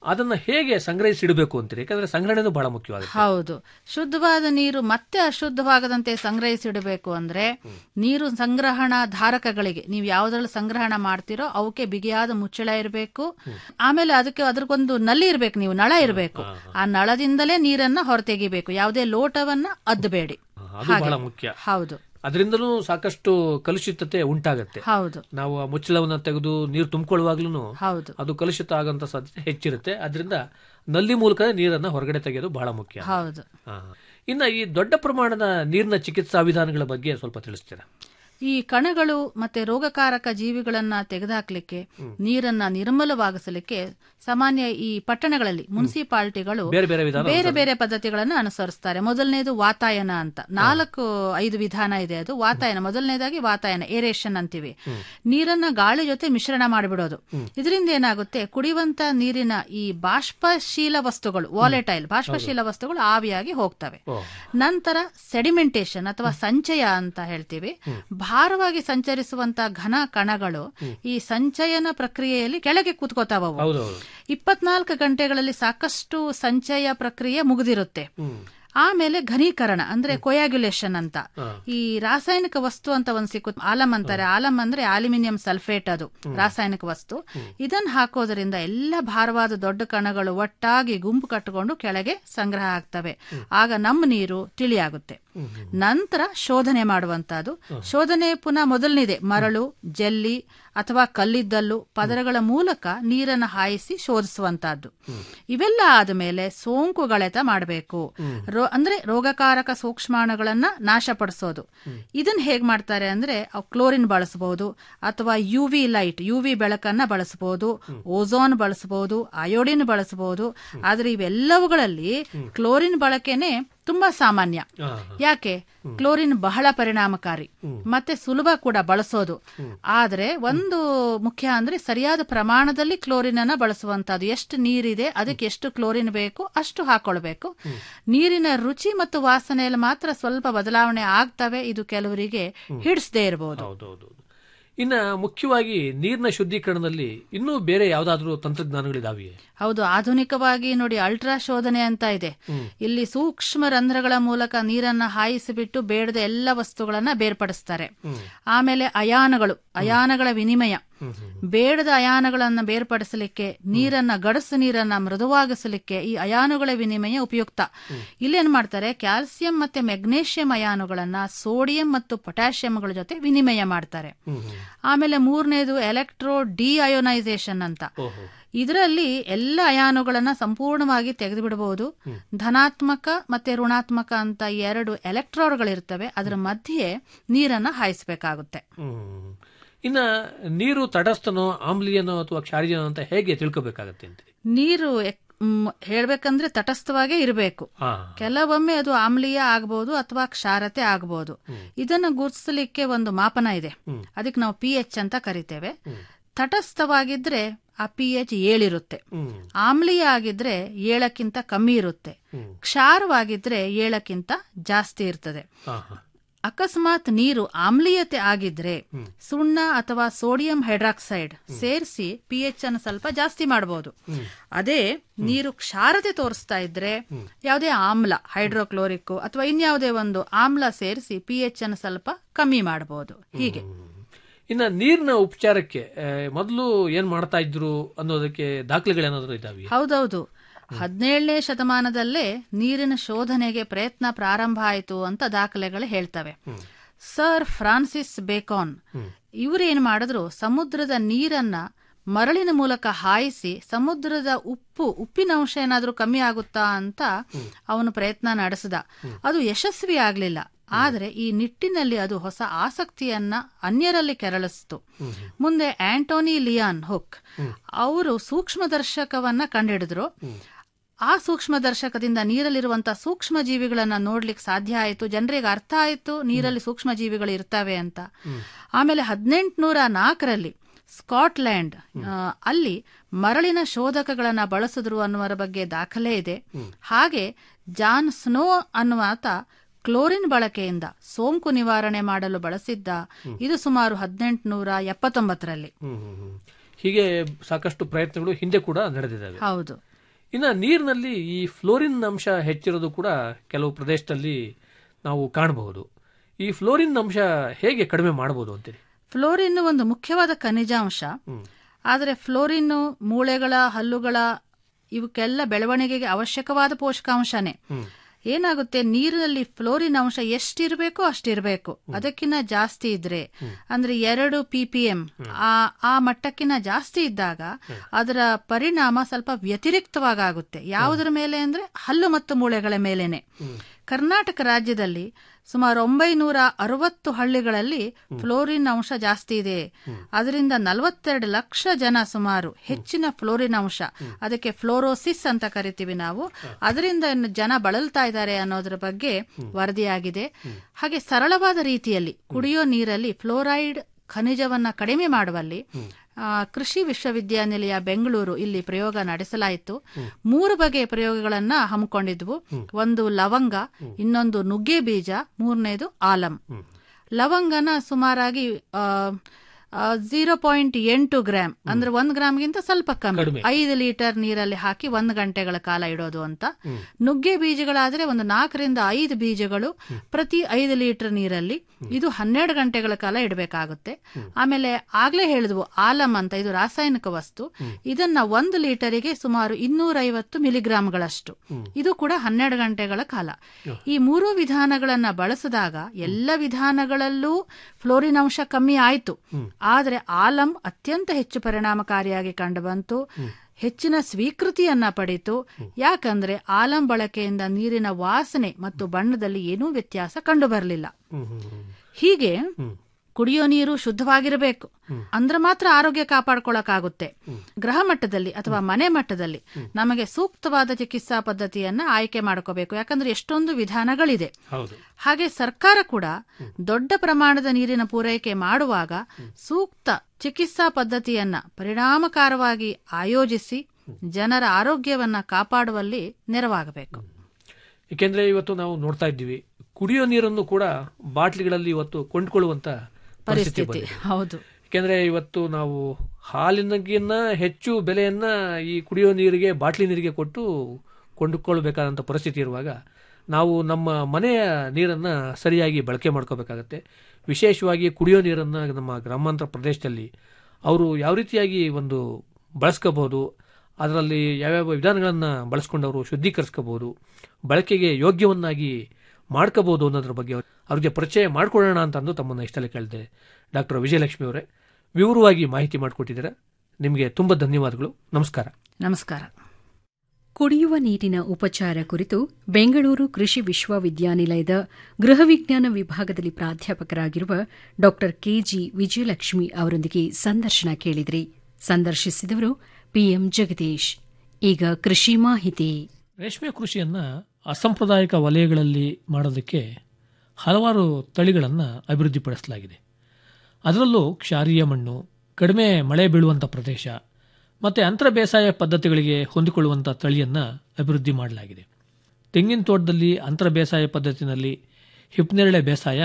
ಅದನ್ನ ಹೇಗೆ ಸಂಗ್ರಹಿಸಿಡಬೇಕು ಅಂತೀರಿ ಯಾಕಂದ್ರೆ ಸಂಗ್ರಹಣೆನೂ ಬಹಳ ಮುಖ್ಯವಾಗುತ್ತೆ ಹೌದು ಶುದ್ಧವಾದ ನೀರು ಮತ್ತೆ ಅಶುದ್ಧವಾಗದಂತೆ ಸಂಗ್ರಹಿಸಿಡಬೇಕು ಅಂದ್ರೆ ನೀರು ಸಂಗ್ರಹಣಾ ಧಾರಕಗಳಿಗೆ ನೀವು ಯಾವ್ದ್ರಲ್ಲಿ ಸಂಗ್ರಹಣ ಮಾಡ್ತೀರೋ ಅವಕ್ಕೆ ಬಿಗಿಯಾದ ಮುಚ್ಚಳ ಇರಬೇಕು ಆಮೇಲೆ ಅದಕ್ಕೆ ಅದ್ರಗೊಂದು ನಲ್ಲಿ ಇರಬೇಕು ನೀವು ನಳ ಇರಬೇಕು ಆ ನಳದಿಂದಲೇ ನೀರನ್ನ ಹೊರತೆಗಿಬೇಕು ಯಾವುದೇ ಲೋಟವನ್ನ ಅದ್ದಬೇಡಿ ಅದು ಬಹಳ ಮುಖ್ಯ ಹೌದು ಅದರಿಂದಲೂ ಸಾಕಷ್ಟು ಕಲುಷಿತತೆ ಉಂಟಾಗತ್ತೆ ಹೌದು ನಾವು ಆ ಮುಚ್ಚಳವನ್ನ ತೆಗೆದು ನೀರು ತುಂಬಿಕೊಳ್ಳುವಾಗ್ಲೂ ಹೌದು ಅದು ಕಲುಷಿತ ಆಗಂತ ಸಾಧ್ಯತೆ ಹೆಚ್ಚಿರುತ್ತೆ ಅದರಿಂದ ನಲ್ಲಿ ಮೂಲಕ ನೀರನ್ನ ಹೊರಗಡೆ ತೆಗೆಯೋದು ಬಹಳ ಮುಖ್ಯ ಹೌದು ಹಾ. ಇನ್ನ ಈ ದೊಡ್ಡ ಪ್ರಮಾಣದ ನೀರಿನ ಚಿಕಿತ್ಸಾ ವಿಧಾನಗಳ ಬಗ್ಗೆ ಸ್ವಲ್ಪ ತಿಳಿಸ್ತೀರಾ ಈ ಕಣಗಳು ಮತ್ತೆ ರೋಗಕಾರಕ ಜೀವಿಗಳನ್ನ ತೆಗೆದುಹಾಕ್ಲಿಕ್ಕೆ ನೀರನ್ನ ನಿರ್ಮಲವಾಗಿಸಲಿಕ್ಕೆ ಸಾಮಾನ್ಯ ಈ ಪಟ್ಟಣಗಳಲ್ಲಿ ಮುನ್ಸಿಪಾಲಿಟಿಗಳು ಬೇರೆ ಬೇರೆ ವಿಧಾನ ಬೇರೆ ಬೇರೆ ಪದ್ಧತಿಗಳನ್ನು ಅನುಸರಿಸ್ತಾರೆ ಮೊದಲನೇದು ವಾತಾಯನ ಅಂತ ನಾಲ್ಕು ಐದು ವಿಧಾನ ಇದೆ ಅದು ವಾತಾಯನ ಮೊದಲನೇದಾಗಿ ವಾತಾಯನ ಏರೇಷನ್ ಅಂತೀವಿ ನೀರನ್ನ ಗಾಳಿ ಜೊತೆ ಮಿಶ್ರಣ ಮಾಡಿಬಿಡೋದು ಇದರಿಂದ ಏನಾಗುತ್ತೆ ಕುಡಿಯುವಂತ ನೀರಿನ ಈ ಬಾಷ್ಪಶೀಲ ವಸ್ತುಗಳು ವಾಲೆಟೈಲ್ ಬಾಷ್ಪಶೀಲ ವಸ್ತುಗಳು ಆವಿಯಾಗಿ ಹೋಗ್ತವೆ ನಂತರ ಸೆಡಿಮೆಂಟೇಶನ್ ಅಥವಾ ಸಂಚಯ ಅಂತ ಹೇಳ್ತೀವಿ ಭಾರವಾಗಿ ಸಂಚರಿಸುವಂತ ಘನ ಕಣಗಳು ಈ ಸಂಚಯನ ಪ್ರಕ್ರಿಯೆಯಲ್ಲಿ ಕೆಳಗೆ ಕೂತ್ಕೋತಾವವು ಹೌದೌದು ಇಪ್ಪತ್ನಾಲ್ಕು ಗಂಟೆಗಳಲ್ಲಿ ಸಾಕಷ್ಟು ಸಂಚಯ ಪ್ರಕ್ರಿಯೆ ಮುಗಿದಿರುತ್ತೆ ಆಮೇಲೆ ಘನೀಕರಣ ಅಂದ್ರೆ ಕೊಯಾಗ್ಯುಲೇಷನ್ ಅಂತ ಈ ರಾಸಾಯನಿಕ ವಸ್ತು ಅಂತ ಒಂದ್ ಸಿಕ್ಕುತ್ತೆ ಆಲಮ್ ಅಂತಾರೆ ಆಲಮ್ ಅಂದ್ರೆ ಅಲ್ಯೂಮಿನಿಯಂ ಸಲ್ಫೇಟ್ ಅದು ರಾಸಾಯನಿಕ ವಸ್ತು ಇದನ್ನ ಹಾಕೋದ್ರಿಂದ ಎಲ್ಲ ಭಾರವಾದ ದೊಡ್ಡ ಕಣಗಳು ಒಟ್ಟಾಗಿ ಗುಂಪು ಕಟ್ಟಿಕೊಂಡು ಕೆಳಗೆ ಸಂಗ್ರಹ ಆಗ್ತವೆ ಆಗ ನಮ್ಮ ನೀರು ತಿಳಿಯಾಗುತ್ತೆ ನಂತರ ಶೋಧನೆ ಮಾಡುವಂತಹದ್ದು ಶೋಧನೆ ಪುನಃ ಮೊದಲನಿದೆ ಮರಳು ಜಲ್ಲಿ ಅಥವಾ ಕಲ್ಲಿದ್ದಲು ಪದರಗಳ ಮೂಲಕ ನೀರನ್ನು ಹಾಯಿಸಿ ಶೋಧಿಸುವಂತಹದ್ದು ಇವೆಲ್ಲ ಆದಮೇಲೆ ಸೋಂಕುಗಳೆತ ಮಾಡಬೇಕು ಅಂದ್ರೆ ರೋಗಕಾರಕ ಸೂಕ್ಷ್ಮಾಣುಗಳನ್ನ ನಾಶಪಡಿಸೋದು ಇದನ್ನ ಹೇಗ್ ಮಾಡ್ತಾರೆ ಅಂದ್ರೆ ಅವ್ ಕ್ಲೋರಿನ್ ಬಳಸಬಹುದು ಅಥವಾ U V light U V ಬೆಳಕನ್ನ ಬಳಸಬಹುದು ಓಝೋನ್ ಬಳಸಬಹುದು ಅಯೋಡಿನ್ ಬಳಸಬಹುದು ಆದ್ರೆ ಇವೆಲ್ಲವುಗಳಲ್ಲಿ ಕ್ಲೋರಿನ್ ಬಳಕೆನೆ ತುಂಬಾ ಸಾಮಾನ್ಯ ಯಾಕೆ ಕ್ಲೋರಿನ್ ಬಹಳ ಪರಿಣಾಮಕಾರಿ ಮತ್ತೆ ಸುಲಭ ಕೂಡ ಬಳಸೋದು ಆದ್ರೆ ಒಂದು ಮುಖ್ಯ ಅಂದ್ರೆ ಸರಿಯಾದ ಪ್ರಮಾಣದಲ್ಲಿ ಕ್ಲೋರಿನ್ ಅನ್ನ ಬಳಸುವಂತದ್ದು ಎಷ್ಟು ನೀರಿದೆ ಅದಕ್ಕೆ ಎಷ್ಟು ಕ್ಲೋರಿನ್ ಬೇಕು ಅಷ್ಟು ಹಾಕೊಳ್ಬೇಕು ನೀರಿನ ರುಚಿ ಮತ್ತು ವಾಸನೆಯಲ್ಲಿ ಮಾತ್ರ ಸ್ವಲ್ಪ ಬದಲಾವಣೆ ಆಗ್ತವೆ ಇದು ಕೆಲವರಿಗೆ ಹಿಡಿಸದೇ ಇರಬಹುದು ಹೌದೌದು ಇನ್ನ ಮುಖ್ಯವಾಗಿ ನೀರಿನ ಶುದ್ಧೀಕರಣದಲ್ಲಿ ಇನ್ನೂ ಬೇರೆ ಯಾವ್ದಾದ್ರು ತಂತ್ರಜ್ಞಾನಗಳಿದಾವೆಯೇ ಹೌದು ಆಧುನಿಕವಾಗಿ ನೋಡಿ ಅಲ್ಟ್ರಾ ಶೋಧನೆ ಅಂತ ಇದೆ ಇಲ್ಲಿ ಸೂಕ್ಷ್ಮ ರಂಧ್ರಗಳ ಮೂಲಕ ನೀರನ್ನ ಹಾಯಿಸಿಬಿಟ್ಟು ಬೇಡದ ಎಲ್ಲ ವಸ್ತುಗಳನ್ನ ಬೇರ್ಪಡಿಸ್ತಾರೆ ಆಮೇಲೆ ಅಯಾನಗಳು ಅಯಾನಗಳ ವಿನಿಮಯ ಬೇಡದ ಅಯಾನಗಳನ್ನ ಬೇರ್ಪಡಿಸಲಿಕ್ಕೆ ನೀರನ್ನ ಗಡಸು ನೀರನ್ನ ಮೃದುವಾಗಿಸಲಿಕ್ಕೆ ಈ ಅಯಾನುಗಳ ವಿನಿಮಯ ಉಪಯುಕ್ತ ಇಲ್ಲೇನ್ ಮಾಡ್ತಾರೆ ಕ್ಯಾಲ್ಸಿಯಂ ಮತ್ತೆ ಮೆಗ್ನೇಷಿಯಂ ಅಯಾನುಗಳನ್ನ ಸೋಡಿಯಂ ಮತ್ತು ಪೊಟ್ಯಾಷಿಯಂಗಳ ಜೊತೆ ವಿನಿಮಯ ಮಾಡ್ತಾರೆ ಆಮೇಲೆ ಮೂರನೇದು ಎಲೆಕ್ಟ್ರೋ ಡಿ ಅಯೋನೈಸೇಷನ್ ಅಂತ ಇದರಲ್ಲಿ ಎಲ್ಲ ಅಯಾನುಗಳನ್ನ ಸಂಪೂರ್ಣವಾಗಿ ತೆಗೆದು ಬಿಡಬಹುದು ಧನಾತ್ಮಕ ಮತ್ತೆ ಋಣಾತ್ಮಕ ಅಂತ ಎರಡು ಎಲೆಕ್ಟ್ರೋಡ್ಗಳಿರ್ತವೆ ಅದರ ಮಧ್ಯೆ ನೀರನ್ನ ಹಾಯಿಸಬೇಕಾಗುತ್ತೆ ಇನ್ನ ನೀರು ತಟಸ್ಥನೋ ಆಮ್ಲೀಯನೋ ಅಥವಾ ಕ್ಷಾರೀಯನೋ ಅಂತ ಹೇಗೆ ತಿಳ್ಕೋಬೇಕಾಗತ್ತೆ ಅಂತ ನೀರು ಎಕ್- ಮ್, ಹೇಳ್ಬೇಕಂದ್ರೆ ತಟಸ್ಥವಾಗೇ ಇರಬೇಕು ಹಾ ಕೆಲವೊಮ್ಮೆ ಅದು ಆಮ್ಲೀಯ ಆಗಬಹುದು ಅಥವಾ ಕ್ಷಾರತೆ ಆಗಬಹುದು ಇದನ್ನು ಗುರುತಿಸಲಿಕ್ಕೆ ಒಂದು ಮಾಪನ ಇದೆ ಅದಕ್ಕೆ ನಾವು ಪಿ ಎಚ್ ಅಂತ ಕರಿತೇವೆ ತಟಸ್ಥವಾಗಿದ್ರೆ ಆ ಪಿ ಎಚ್ ಏಳಿರುತ್ತೆ ಆಮ್ಲೀಯ ಆಗಿದ್ರೆ ಏಳಕ್ಕಿಂತ ಕಮ್ಮಿ ಇರುತ್ತೆ ಕ್ಷಾರವಾಗಿದ್ರೆ ಏಳಕ್ಕಿಂತ ಜಾಸ್ತಿ ಇರ್ತದೆ ಹಾ ಹಾ ಅಕಸ್ಮಾತ್ ನೀರು ಆಮ್ಲೀಯತೆ ಆಗಿದ್ರೆ ಸುಣ್ಣ ಅಥವಾ ಸೋಡಿಯಂ ಹೈಡ್ರಾಕ್ಸೈಡ್ ಸೇರಿಸಿ ಪಿ ಎಚ್ ಅನ್ನು ಸ್ವಲ್ಪ ಜಾಸ್ತಿ ಮಾಡಬಹುದು ಅದೇ ನೀರು ಕ್ಷಾರತೆ ತೋರಿಸ್ತಾ ಇದ್ರೆ ಯಾವುದೇ ಆಮ್ಲ ಹೈಡ್ರೋಕ್ಲೋರಿಕ್ ಅಥವಾ ಇನ್ಯಾವುದೇ ಒಂದು ಆಮ್ಲ ಸೇರಿಸಿ ಪಿ ಎಚ್ ಅನ್ನು ಸ್ವಲ್ಪ ಕಮ್ಮಿ ಮಾಡಬಹುದು ಹೀಗೆ ಇನ್ನ ನೀರಿನ ಉಪಚಾರಕ್ಕೆ ಆ, ಮೊದಲು ಏನ್ ಮಾಡ್ತಾ ಇದ್ರು ಅನ್ನೋದಕ್ಕೆ ದಾಖಲೆಗಳೇನಾದ್ರು ಇದಾವೆ ಹೌದೌದು ಹದಿನೇಳನೇ ಶತಮಾನದಲ್ಲೇ ನೀರಿನ ಶೋಧನೆಗೆ ಪ್ರಯತ್ನ ಪ್ರಾರಂಭ ಆಯಿತು ಅಂತ ದಾಖಲೆಗಳು ಹೇಳ್ತವೆ ಸರ್ ಫ್ರಾನ್ಸಿಸ್ ಬೇಕಾನ್ ಇವರೇನ್ ಮಾಡಿದ್ರು ಸಮುದ್ರದ ನೀರನ್ನ ಮರಳಿನ ಮೂಲಕ ಹಾಯಿಸಿ ಸಮುದ್ರದ ಉಪ್ಪು ಉಪ್ಪಿನಂಶ ಏನಾದ್ರೂ ಕಮ್ಮಿ ಆಗುತ್ತಾ ಅಂತ ಅವನು ಪ್ರಯತ್ನ ನಡೆಸಿದ ಅದು ಯಶಸ್ವಿ ಆಗ್ಲಿಲ್ಲ ಆದ್ರೆ ಈ ನಿಟ್ಟಿನಲ್ಲಿ ಅದು ಹೊಸ ಆಸಕ್ತಿಯನ್ನ ಅನ್ಯರಲ್ಲಿ ಕೆರಳಿಸಿತು ಮುಂದೆ ಆಂಟೋನಿ ಲಿಯಾನ್ ಹುಕ್ ಅವರು ಸೂಕ್ಷ್ಮದರ್ಶಕವನ್ನ ಕಂಡುಹಿಡಿದ್ರು ಆ ಸೂಕ್ಷ್ಮದರ್ಶಕದಿಂದ ನೀರಲ್ಲಿರುವಂತಹ ಸೂಕ್ಷ್ಮ ಜೀವಿಗಳನ್ನ ನೋಡ್ಲಿಕ್ಕೆ ಸಾಧ್ಯ ಆಯಿತು ಜನರಿಗೆ ಅರ್ಥ ಆಯಿತು ನೀರಲ್ಲಿ ಸೂಕ್ಷ್ಮ ಜೀವಿಗಳು ಇರ್ತವೆ ಅಂತ ಆಮೇಲೆ ಹದಿನೆಂಟುನೂರ ನಾಲ್ಕರಲ್ಲಿ ಸ್ಕಾಟ್ಲ್ಯಾಂಡ್ ಆ, ಅಲ್ಲಿ ಮರಳಿನ ಶೋಧಕಗಳನ್ನ ಬಳಸಿದ್ರು ಅನ್ನುವರ ಬಗ್ಗೆ ದಾಖಲೆ ಇದೆ ಹಾಗೆ ಜಾನ್ ಸ್ನೋ ಅನ್ನುವಾತ ಕ್ಲೋರಿನ್ ಬಳಕೆಯಿಂದ ಸೋಂಕು ನಿವಾರಣೆ ಮಾಡಲು ಬಳಸಿದ್ದ ಇದು ಸುಮಾರು ಹದಿನೆಂಟುನೂರ ಎಪ್ಪತ್ತೊಂಬತ್ತರಲ್ಲಿ ಹ್ಮ್ ಹ್ಮ್ ಹ್ಮ್. ಹೀಗೆ ಸಾಕಷ್ಟು ಪ್ರಯತ್ನಗಳು ಹಿಂದೆ ಕೂಡ ನಡೆದಿದ್ದಾವೆ ಹೌದು ಇನ್ನು ನೀರಿನಲ್ಲಿ ಈ ಫ್ಲೋರಿನ್ ಅಂಶ ಹೆಚ್ಚಿರೋದು ಕೂಡ ಕೆಲವು ಪ್ರದೇಶದಲ್ಲಿ ನಾವು ಕಾಣಬಹುದು ಈ ಫ್ಲೋರಿನ್ ಅಂಶ ಹೇಗೆ ಕಡಿಮೆ ಮಾಡಬಹುದು ಅಂತೀರಿ ಫ್ಲೋರಿನ್ ಒಂದು ಮುಖ್ಯವಾದ ಖನಿಜಾಂಶ ಆದರೆ ಫ್ಲೋರಿನ್ ಮೂಳೆಗಳ ಹಲ್ಲುಗಳ ಇವಕ್ಕೆಲ್ಲ ಬೆಳವಣಿಗೆಗೆ ಅವಶ್ಯಕವಾದ ಪೋಷಕಾಂಶನೇ ಏನಾಗುತ್ತೆ ನೀರಿನಲ್ಲಿ ಫ್ಲೋರಿನ್ ಅಂಶ ಎಷ್ಟಿರಬೇಕೋ ಅಷ್ಟಿರಬೇಕು ಅದಕ್ಕಿಂತ ಜಾಸ್ತಿ ಇದ್ರೆ ಅಂದ್ರೆ ಎರಡು ಪಿ ಪಿ ಎಂ ಆ ಆ ಮಟ್ಟಕ್ಕಿಂತ ಜಾಸ್ತಿ ಇದ್ದಾಗ ಅದರ ಪರಿಣಾಮ ಸ್ವಲ್ಪ ವ್ಯತಿರಿಕ್ತವಾಗುತ್ತೆ ಯಾವುದರ ಮೇಲೆ ಅಂದ್ರೆ ಹಲ್ಲು ಮತ್ತು ಮೂಳೆಗಳ ಮೇಲೇನೆ ಕರ್ನಾಟಕ ರಾಜ್ಯದಲ್ಲಿ ಸುಮಾರು ಒಂಬೈನೂರ ಅರವತ್ತು ಹಳ್ಳಿಗಳಲ್ಲಿ ಫ್ಲೋರಿನ್ ಅಂಶ ಜಾಸ್ತಿ ಇದೆ ಅದರಿಂದ ನಲವತ್ತೆರಡು ಲಕ್ಷ ಜನ ಸುಮಾರು ಹೆಚ್ಚಿನ ಫ್ಲೋರಿನ್ ಅಂಶ ಅದಕ್ಕೆ ಫ್ಲೋರೋಸಿಸ್ ಅಂತ ಕರಿತೀವಿ ನಾವು ಅದರಿಂದ ಇನ್ನು ಜನ ಬಳಲ್ತಾ ಇದ್ದಾರೆ ಅನ್ನೋದ್ರ ಬಗ್ಗೆ ವರದಿಯಾಗಿದೆ ಹಾಗೆ ಸರಳವಾದ ರೀತಿಯಲ್ಲಿ ಕುಡಿಯೋ ನೀರಲ್ಲಿ ಫ್ಲೋರೈಡ್ ಖನಿಜವನ್ನ ಕಡಿಮೆ ಮಾಡುವಲ್ಲಿ ಆ, ಕೃಷಿ ವಿಶ್ವವಿದ್ಯಾನಿಲಯ ಬೆಂಗಳೂರು ಇಲ್ಲಿ ಪ್ರಯೋಗ ನಡೆಸಲಾಯಿತು ಮೂರು ಬಗೆಯ ಪ್ರಯೋಗಗಳನ್ನ ಹಮ್ಮಿಕೊಂಡಿದ್ವು ಒಂದು ಲವಂಗ ಇನ್ನೊಂದು ನುಗ್ಗೆ ಬೀಜ ಮೂರನೇದು ಆಲಂ ಲವಂಗನ ಸುಮಾರಾಗಿ ಝೀರೋ ಪಾಯಿಂಟ್ ಎಂಟು ಗ್ರಾಮ್ ಅಂದ್ರೆ ಒಂದ್ ಗ್ರಾಮ್ಗಿಂತ ಸ್ವಲ್ಪ ಕಮ್ಮಿ ಕಡಿಮೆ. ಐದು ಲೀಟರ್ ನೀರಲ್ಲಿ ಹಾಕಿ ಒಂದು ಗಂಟೆಗಳ ಕಾಲ ಇಡೋದು ಅಂತ ನುಗ್ಗೆ ಬೀಜಗಳಾದ್ರೆ ಒಂದು ನಾಲ್ಕರಿಂದ ಐದು ಬೀಜಗಳು ಪ್ರತಿ ಐದು ಲೀಟರ್ ನೀರಲ್ಲಿ ಇದು ಹನ್ನೆರಡು ಗಂಟೆಗಳ ಕಾಲ ಇಡಬೇಕಾಗುತ್ತೆ ಆಮೇಲೆ ಆಗ್ಲೇ ಹೇಳಿದ್ವು ಆಲಂ ಅಂತ ಇದು ರಾಸಾಯನಿಕ ವಸ್ತು ಇದನ್ನ ಒಂದು ಲೀಟರಿಗೆ ಸುಮಾರು ಇನ್ನೂರೈವತ್ತು ಮಿಲಿಗ್ರಾಂಗಳಷ್ಟು ಇದು ಕೂಡ ಹನ್ನೆರಡು ಗಂಟೆಗಳ ಕಾಲ ಈ ಮೂರು ವಿಧಾನಗಳನ್ನ ಬಳಸಿದಾಗ ಎಲ್ಲ ವಿಧಾನಗಳಲ್ಲೂ ಫ್ಲೋರಿನ್ ಅಂಶ ಕಮ್ಮಿ ಆಯ್ತು ಆದ್ರೆ ಆಲಂ ಅತ್ಯಂತ ಹೆಚ್ಚು ಪರಿಣಾಮಕಾರಿಯಾಗಿ ಕಂಡುಬಂತು ಹೆಚ್ಚಿನ ಸ್ವೀಕೃತಿಯನ್ನ ಪಡೆಯಿತು ಯಾಕಂದ್ರೆ ಆಲಂ ಬಳಕೆಯಿಂದ ನೀರಿನ ವಾಸನೆ ಮತ್ತು ಬಣ್ಣದಲ್ಲಿ ಏನೂ ವ್ಯತ್ಯಾಸ ಕಂಡು ಬರಲಿಲ್ಲ ಹೀಗೆ ಕುಡಿಯೋ ನೀರು ಶುದ್ಧವಾಗಿರಬೇಕು ಅಂದ್ರೆ ಮಾತ್ರ ಆರೋಗ್ಯ ಕಾಪಾಡ್ಕೊಳಕಾಗುತ್ತೆ ಗೃಹ ಮಟ್ಟದಲ್ಲಿ ಅಥವಾ ಮನೆ ಮಟ್ಟದಲ್ಲಿ ನಮಗೆ ಸೂಕ್ತವಾದ ಚಿಕಿತ್ಸಾ ಪದ್ಧತಿಯನ್ನ ಆಯ್ಕೆ ಮಾಡ್ಕೋಬೇಕು ಯಾಕಂದ್ರೆ ಎಷ್ಟೊಂದು ವಿಧಾನಗಳಿದೆ ಹೌದು ಹಾಗೆ ಸರ್ಕಾರ ಕೂಡ ದೊಡ್ಡ ಪ್ರಮಾಣದ ನೀರಿನ ಪೂರೈಕೆ ಮಾಡುವಾಗ ಸೂಕ್ತ ಚಿಕಿತ್ಸಾ ಪದ್ಧತಿಯನ್ನ ಪರಿಣಾಮಕಾರವಾಗಿ ಆಯೋಜಿಸಿ ಜನರ ಆರೋಗ್ಯವನ್ನ ಕಾಪಾಡುವಲ್ಲಿ ನೆರವಾಗಬೇಕು ಏಕೆಂದ್ರೆ ಇವತ್ತು ನಾವು ನೋಡ್ತಾ ಇದ್ದೀವಿ ಕುಡಿಯೋ ನೀರನ್ನು ಕೂಡ ಬಾಟ್ಲಿಗಳಲ್ಲಿ ಇವತ್ತು ಕೊಂಡ್ಕೊಳ್ಳುವಂತ ಪರಿಸ್ಥಿತಿ ಪರಿಸ್ಥಿತಿ ಬಂದಿದೆ. ಹೌದು ಏಕೆಂದ್ರೆ ಇವತ್ತು ನಾವು ಹಾಲಿನಗಿನ್ನ ಹೆಚ್ಚು ಬೆಲೆಯನ್ನ ಈ ಕುಡಿಯೋ ನೀರಿಗೆ ಬಾಟ್ಲಿ ನೀರಿಗೆ ಕೊಟ್ಟು ಕೊಂಡುಕೊಳ್ಬೇಕಾದಂಥ ಪರಿಸ್ಥಿತಿ ಇರುವಾಗ ನಾವು ನಮ್ಮ ಮನೆಯ ನೀರನ್ನ ಸರಿಯಾಗಿ ಬಳಕೆ ಮಾಡ್ಕೋಬೇಕಾಗತ್ತೆ ವಿಶೇಷವಾಗಿ ಕುಡಿಯೋ ನೀರನ್ನ ನಮ್ಮ ಗ್ರಾಮಾಂತರ ಪ್ರದೇಶದಲ್ಲಿ ಅವರು ಯಾವ ರೀತಿಯಾಗಿ ಒಂದು ಬಳಸ್ಕೋಬಹುದು ಅದರಲ್ಲಿ ಯಾವ್ಯಾವ ವಿಧಾನಗಳನ್ನು ಬಳಸ್ಕೊಂಡು ಅವರು ಶುದ್ಧೀಕರಿಸ್ಕೋಬಹುದು ಬಳಕೆಗೆ ಯೋಗ್ಯವನ್ನಾಗಿ ಮಾಡ್ಕೋಬಹುದು ಅನ್ನೋದ್ರ ಬಗ್ಗೆ ಅವ್ರಿಗೆ ಪರಿಚಯ ಮಾಡ್ಕೊಳ್ಳೋಣ ಅಂತ ಅಂದು ತಮ್ಮನ್ನು ಇಷ್ಟಲ್ಲಿ ಕೇಳಿದೆ ಡಾಕ್ಟರ್ ವಿಜಯಲಕ್ಷ್ಮಿ ಅವರೇ ವಿವರವಾಗಿ ಮಾಹಿತಿ ಮಾಡಿಕೊಟ್ಟಿದ್ದೀರಾ ನಿಮಗೆ ತುಂಬ ಧನ್ಯವಾದಗಳು ನಮಸ್ಕಾರ ನಮಸ್ಕಾರ ಕುಡಿಯುವ ನೀರಿನ ಉಪಚಾರ ಕುರಿತು ಬೆಂಗಳೂರು ಕೃಷಿ ವಿಶ್ವವಿದ್ಯಾನಿಲಯದ ಗೃಹ ವಿಜ್ಞಾನ ವಿಭಾಗದಲ್ಲಿ ಪ್ರಾಧ್ಯಾಪಕರಾಗಿರುವ ಡಾ ಕೆಜಿ ವಿಜಯಲಕ್ಷ್ಮಿ ಅವರೊಂದಿಗೆ ಸಂದರ್ಶನ ಕೇಳಿದ್ರಿ ಸಂದರ್ಶಿಸಿದವರು ಪಿಎಂ ಜಗದೀಶ್ ಈಗ ಕೃಷಿ ಮಾಹಿತಿ ರೇಷ್ಮೆ ಕೃಷಿಯನ್ನ ಅಸಾಂಪ್ರದಾಯಿಕ ವಲಯಗಳಲ್ಲಿ ಮಾಡೋದಕ್ಕೆ ಹಲವಾರು ತಳಿಗಳನ್ನು ಅಭಿವೃದ್ಧಿಪಡಿಸಲಾಗಿದೆ ಅದರಲ್ಲೂ ಕ್ಷಾರೀಯ ಮಣ್ಣು ಕಡಿಮೆ ಮಳೆ ಬೀಳುವಂಥ ಪ್ರದೇಶ ಮತ್ತು ಅಂತರ ಬೇಸಾಯ ಪದ್ಧತಿಗಳಿಗೆ ಹೊಂದಿಕೊಳ್ಳುವಂಥ ತಳಿಯನ್ನು ಅಭಿವೃದ್ಧಿ ಮಾಡಲಾಗಿದೆ ತೆಂಗಿನ ತೋಟದಲ್ಲಿ ಅಂತರ ಬೇಸಾಯ ಪದ್ಧತಿನಲ್ಲಿ ಹಿಪ್ನೇರಳೆ ಬೇಸಾಯ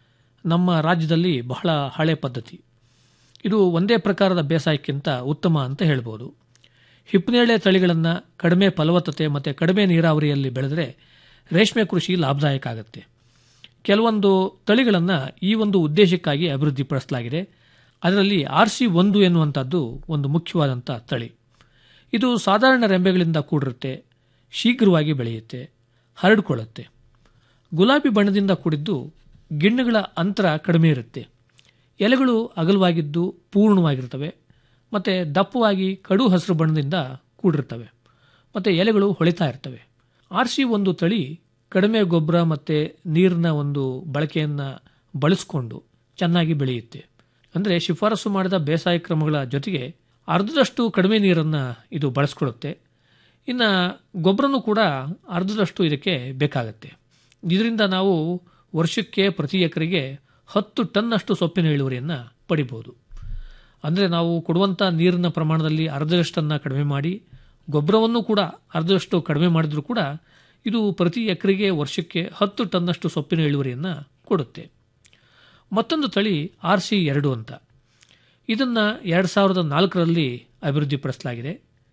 ನಮ್ಮ ರಾಜ್ಯದಲ್ಲಿ ಬಹಳ ಹಳೆ ಪದ್ಧತಿ ಇದು ಒಂದೇ ಪ್ರಕಾರದ ಬೇಸಾಯಕ್ಕಿಂತ ಉತ್ತಮ ಅಂತ ಹೇಳ್ಬೋದು ಹಿಪ್ನೇರಳೆ ತಳಿಗಳನ್ನು ಕಡಿಮೆ ಫಲವತ್ತತೆ ಮತ್ತು ಕಡಿಮೆ ನೀರಾವರಿಯಲ್ಲಿ ಬೆಳೆದರೆ ರೇಷ್ಮೆ ಕೃಷಿ ಲಾಭದಾಯಕ ಆಗುತ್ತೆ ಕೆಲವೊಂದು ತಳಿಗಳನ್ನು ಈ ಒಂದು ಉದ್ದೇಶಕ್ಕಾಗಿ ಅಭಿವೃದ್ಧಿಪಡಿಸಲಾಗಿದೆ ಅದರಲ್ಲಿ ಆರ್ ಸಿ ಒಂದು ಎನ್ನುವಂಥದ್ದು ಒಂದು ಮುಖ್ಯವಾದಂಥ ತಳಿ ಇದು ಸಾಧಾರಣ ರೆಂಬೆಗಳಿಂದ ಕೂಡಿರುತ್ತೆ ಶೀಘ್ರವಾಗಿ ಬೆಳೆಯುತ್ತೆ ಹರಡಿಕೊಳ್ಳುತ್ತೆ ಗುಲಾಬಿ ಬಣ್ಣದಿಂದ ಕೂಡಿದ್ದು ಗಿಣ್ಣಗಳ ಅಂತರ ಕಡಿಮೆ ಇರುತ್ತೆ ಎಲೆಗಳು ಅಗಲವಾಗಿದ್ದು ಪೂರ್ಣವಾಗಿರ್ತವೆ ಮತ್ತು ದಪ್ಪವಾಗಿ ಕಡು ಹಸಿರು ಬಣ್ಣದಿಂದ ಕೂಡಿರ್ತವೆ ಮತ್ತು ಎಲೆಗಳು ಹೊಳಿತಾ ಇರ್ತವೆ ಆರ್ ಸಿ ಒಂದು ತಳಿ ಕಡಿಮೆ ಗೊಬ್ಬರ ಮತ್ತು ನೀರಿನ ಒಂದು ಬಳಕೆಯನ್ನು ಬಳಸಿಕೊಂಡು ಚೆನ್ನಾಗಿ ಬೆಳೆಯುತ್ತೆ ಅಂದರೆ ಶಿಫಾರಸು ಮಾಡಿದ ಬೇಸಾಯ ಕ್ರಮಗಳ ಜೊತೆಗೆ ಅರ್ಧದಷ್ಟು ಕಡಿಮೆ ನೀರನ್ನು ಇದು ಬಳಸ್ಕೊಳ್ಳುತ್ತೆ ಇನ್ನು ಗೊಬ್ಬರನೂ ಕೂಡ ಅರ್ಧದಷ್ಟು ಇದಕ್ಕೆ ಬೇಕಾಗುತ್ತೆ ಇದರಿಂದ ನಾವು ವರ್ಷಕ್ಕೆ ಪ್ರತಿ ಎಕರೆಗೆ ಹತ್ತು ಟನ್ನಷ್ಟು ಸೊಪ್ಪಿನ ಇಳುವರಿಯನ್ನು ಪಡಿಬೋದು ಅಂದರೆ ನಾವು ಕೊಡುವಂಥ ನೀರಿನ ಪ್ರಮಾಣದಲ್ಲಿ ಅರ್ಧದಷ್ಟನ್ನು ಕಡಿಮೆ ಮಾಡಿ ಗೊಬ್ಬರವನ್ನು ಕೂಡ ಅರ್ಧದಷ್ಟು ಕಡಿಮೆ ಮಾಡಿದ್ರೂ ಕೂಡ ಇದು ಪ್ರತಿ ಎಕರೆಗೆ ವರ್ಷಕ್ಕೆ ಹತ್ತು ಟನ್ನಷ್ಟು ಸೊಪ್ಪಿನ ಇಳುವರಿಯನ್ನು ಕೊಡುತ್ತೆ ಮತ್ತೊಂದು ತಳಿ ಆರ್ ಸಿ ಎರಡು ಅಂತ ಇದನ್ನು ಎರಡು ಸಾವಿರದ ನಾಲ್ಕರಲ್ಲಿ ಅಭಿವೃದ್ಧಿಪಡಿಸಲಾಗಿದೆ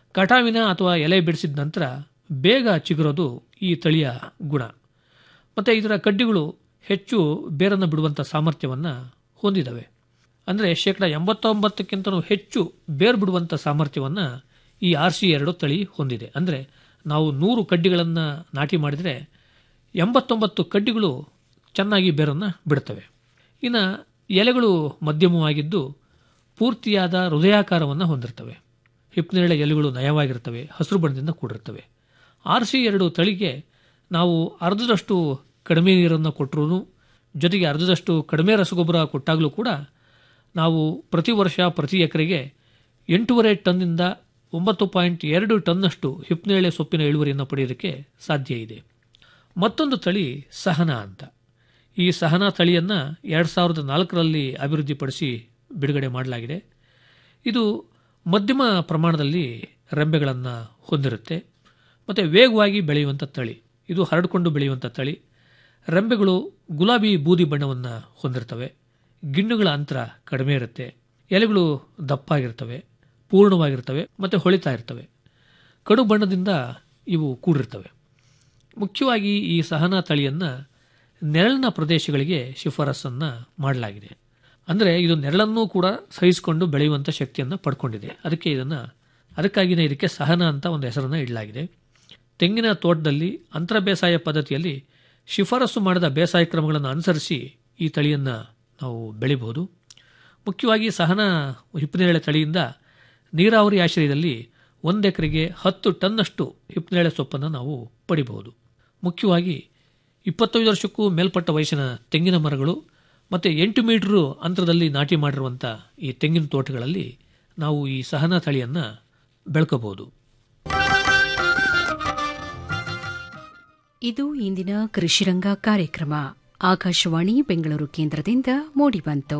ಕಟಾವಿನ ಅಥವಾ ಎಲೆ ಬಿಡಿಸಿದ ನಂತರ ಬೇಗ ಚಿಗುರೋದು ಈ ತಳಿಯ ಗುಣ ಮತ್ತು ಇದರ ಕಡ್ಡಿಗಳು ಹೆಚ್ಚು ಬೇರನ್ನು ಬಿಡುವಂಥ ಸಾಮರ್ಥ್ಯವನ್ನು ಹೊಂದಿದ್ದಾವೆ ಅಂದರೆ ಶೇಕಡ ಎಂಬತ್ತೊಂಬತ್ತಕ್ಕಿಂತಲೂ ಹೆಚ್ಚು ಬೇರು ಬಿಡುವಂಥ ಸಾಮರ್ಥ್ಯವನ್ನು ಈ ಆರ್ ಸಿ ಎರಡು ತಳಿ ಹೊಂದಿದೆ ಅಂದರೆ ನಾವು ನೂರು ಕಡ್ಡಿಗಳನ್ನು ನಾಟಿ ಮಾಡಿದರೆ ಎಂಬತ್ತೊಂಬತ್ತು ಕಡ್ಡಿಗಳು ಚೆನ್ನಾಗಿ ಬೇರನ್ನು ಬಿಡುತ್ತವೆ ಇನ್ನು ಎಲೆಗಳು ಮಧ್ಯಮವಾಗಿದ್ದು ಪೂರ್ತಿಯಾದ ಹೃದಯಾಕಾರವನ್ನು ಹೊಂದಿರ್ತವೆ ಹಿಪ್ನೇರಳೆ ಎಲೆಗಳು ನಯವಾಗಿರ್ತವೆ ಹಸಿರು ಬಣ್ಣದಿಂದ ಕೂಡಿರ್ತವೆ ಆರ್ ಸಿ ಎರಡು ತಳಿಗೆ ನಾವು ಅರ್ಧದಷ್ಟು ಕಡಿಮೆ ನೀರನ್ನು ಕೊಟ್ಟರೂ ಜೊತೆಗೆ ಅರ್ಧದಷ್ಟು ಕಡಿಮೆ ರಸಗೊಬ್ಬರ ಕೊಟ್ಟಾಗಲೂ ಕೂಡ ನಾವು ಪ್ರತಿ ವರ್ಷ ಪ್ರತಿ ಎಕರೆಗೆ ಎಂಟೂವರೆ ಟನ್ನಿಂದ ಒಂಬತ್ತು ಪಾಯಿಂಟ್ ಎರಡು ಟನ್ನಷ್ಟು ಹಿಪ್ನೇಳೆ ಸೊಪ್ಪಿನ ಇಳುವರಿಯನ್ನು ಪಡೆಯೋದಕ್ಕೆ ಸಾಧ್ಯ ಇದೆ ಮತ್ತೊಂದು ತಳಿ ಸಹನ ಅಂತ ಈ ಸಹನಾ ತಳಿಯನ್ನು ಎರಡು ಸಾವಿರದ ನಾಲ್ಕರಲ್ಲಿ ಅಭಿವೃದ್ಧಿಪಡಿಸಿ ಬಿಡುಗಡೆ ಮಾಡಲಾಗಿದೆ ಇದು ಮಧ್ಯಮ ಪ್ರಮಾಣದಲ್ಲಿ ರೆಂಬೆಗಳನ್ನು ಹೊಂದಿರುತ್ತೆ ಮತ್ತು ವೇಗವಾಗಿ ಬೆಳೆಯುವಂಥ ತಳಿ ಇದು ಹರಡಿಕೊಂಡು ಬೆಳೆಯುವಂಥ ತಳಿ ರೆಂಬೆಗಳು ಗುಲಾಬಿ ಬೂದಿ ಬಣ್ಣವನ್ನು ಹೊಂದಿರ್ತವೆ ಗಿಣ್ಣುಗಳ ಅಂತರ ಕಡಿಮೆ ಇರುತ್ತೆ ಎಲೆಗಳು ದಪ್ಪಾಗಿರ್ತವೆ ಪೂರ್ಣವಾಗಿರ್ತವೆ ಮತ್ತು ಹೊಳಿತಾ ಇರ್ತವೆ ಕಡು ಬಣ್ಣದಿಂದ ಇವು ಕೂಡಿರ್ತವೆ ಮುಖ್ಯವಾಗಿ ಈ ಸಹನಾ ತಳಿಯನ್ನು ನೆರಳಿನ ಪ್ರದೇಶಗಳಿಗೆ ಶಿಫಾರಸನ್ನು ಮಾಡಲಾಗಿದೆ ಅಂದರೆ ಇದು ನೆರಳನ್ನೂ ಕೂಡ ಸಹಿಸಿಕೊಂಡು ಬೆಳೆಯುವಂಥ ಶಕ್ತಿಯನ್ನು ಪಡ್ಕೊಂಡಿದೆ ಅದಕ್ಕೆ ಇದನ್ನು ಅದಕ್ಕಾಗಿಯೇ ಇದಕ್ಕೆ ಸಹನ ಅಂತ ಒಂದು ಹೆಸರನ್ನು ಇಡಲಾಗಿದೆ ತೆಂಗಿನ ತೋಟದಲ್ಲಿ ಅಂತರ ಬೇಸಾಯ ಪದ್ಧತಿಯಲ್ಲಿ ಶಿಫಾರಸು ಮಾಡಿದ ಬೇಸಾಯ ಕ್ರಮಗಳನ್ನು ಅನುಸರಿಸಿ ಈ ತಳಿಯನ್ನು ನಾವು ಬೆಳಿಬಹುದು ಮುಖ್ಯವಾಗಿ ಸಹನ ಹಿಪ್ಪನೇರಳೆ ತಳಿಯಿಂದ ನೀರಾವರಿ ಆಶ್ರಯದಲ್ಲಿ ಒಂದು ಎಕರೆಗೆ ಹತ್ತು ಟನ್ನಷ್ಟು ಹಿಪ್ಪನೇರಳೆ ಸೊಪ್ಪನ್ನು ನಾವು ಪಡಿಬಹುದು ಮುಖ್ಯವಾಗಿ ಇಪ್ಪತ್ತೈದು ವರ್ಷಕ್ಕೂ ಮೇಲ್ಪಟ್ಟ ವಯಸ್ಸಿನ ತೆಂಗಿನ ಮರಗಳು ಮತ್ತು ಎಂಟು ಮೀಟರು ಅಂತರದಲ್ಲಿ ನಾಟಿ ಮಾಡಿರುವಂಥ ಈ ತೆಂಗಿನ ತೋಟಗಳಲ್ಲಿ ನಾವು ಈ ಸಹನ ತಳಿಯನ್ನು ಬೆಳ್ಕೋಬಹುದು ಇದು ಇಂದಿನ ಕೃಷಿರಂಗ ಕಾರ್ಯಕ್ರಮ ಆಕಾಶವಾಣಿ ಬೆಂಗಳೂರು ಕೇಂದ್ರದಿಂದ ಮೂಡಿಬಂತು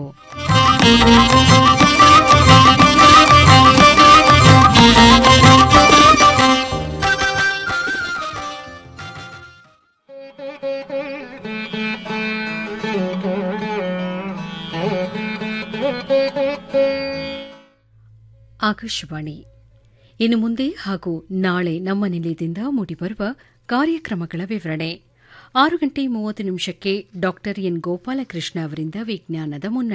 ಆಕಾಶವಾಣಿ ಇನ್ನು ಮುಂದೆ ಹಾಗೂ ನಾಳೆ ನಮ್ಮ ನಿಲಯದಿಂದ ಮೂಡಿಬರುವ ಕಾರ್ಯಕ್ರಮಗಳ ವಿವರಣೆ ಆರು ಗಂಟೆ ಮೂವತ್ತು ನಿಮಿಷಕ್ಕೆ ಡಾಕ್ಟರ್ ಎನ್ ಗೋಪಾಲಕೃಷ್ಣ ಅವರಿಂದ ವಿಜ್ಞಾನದ ಮುನ್ನಡೆ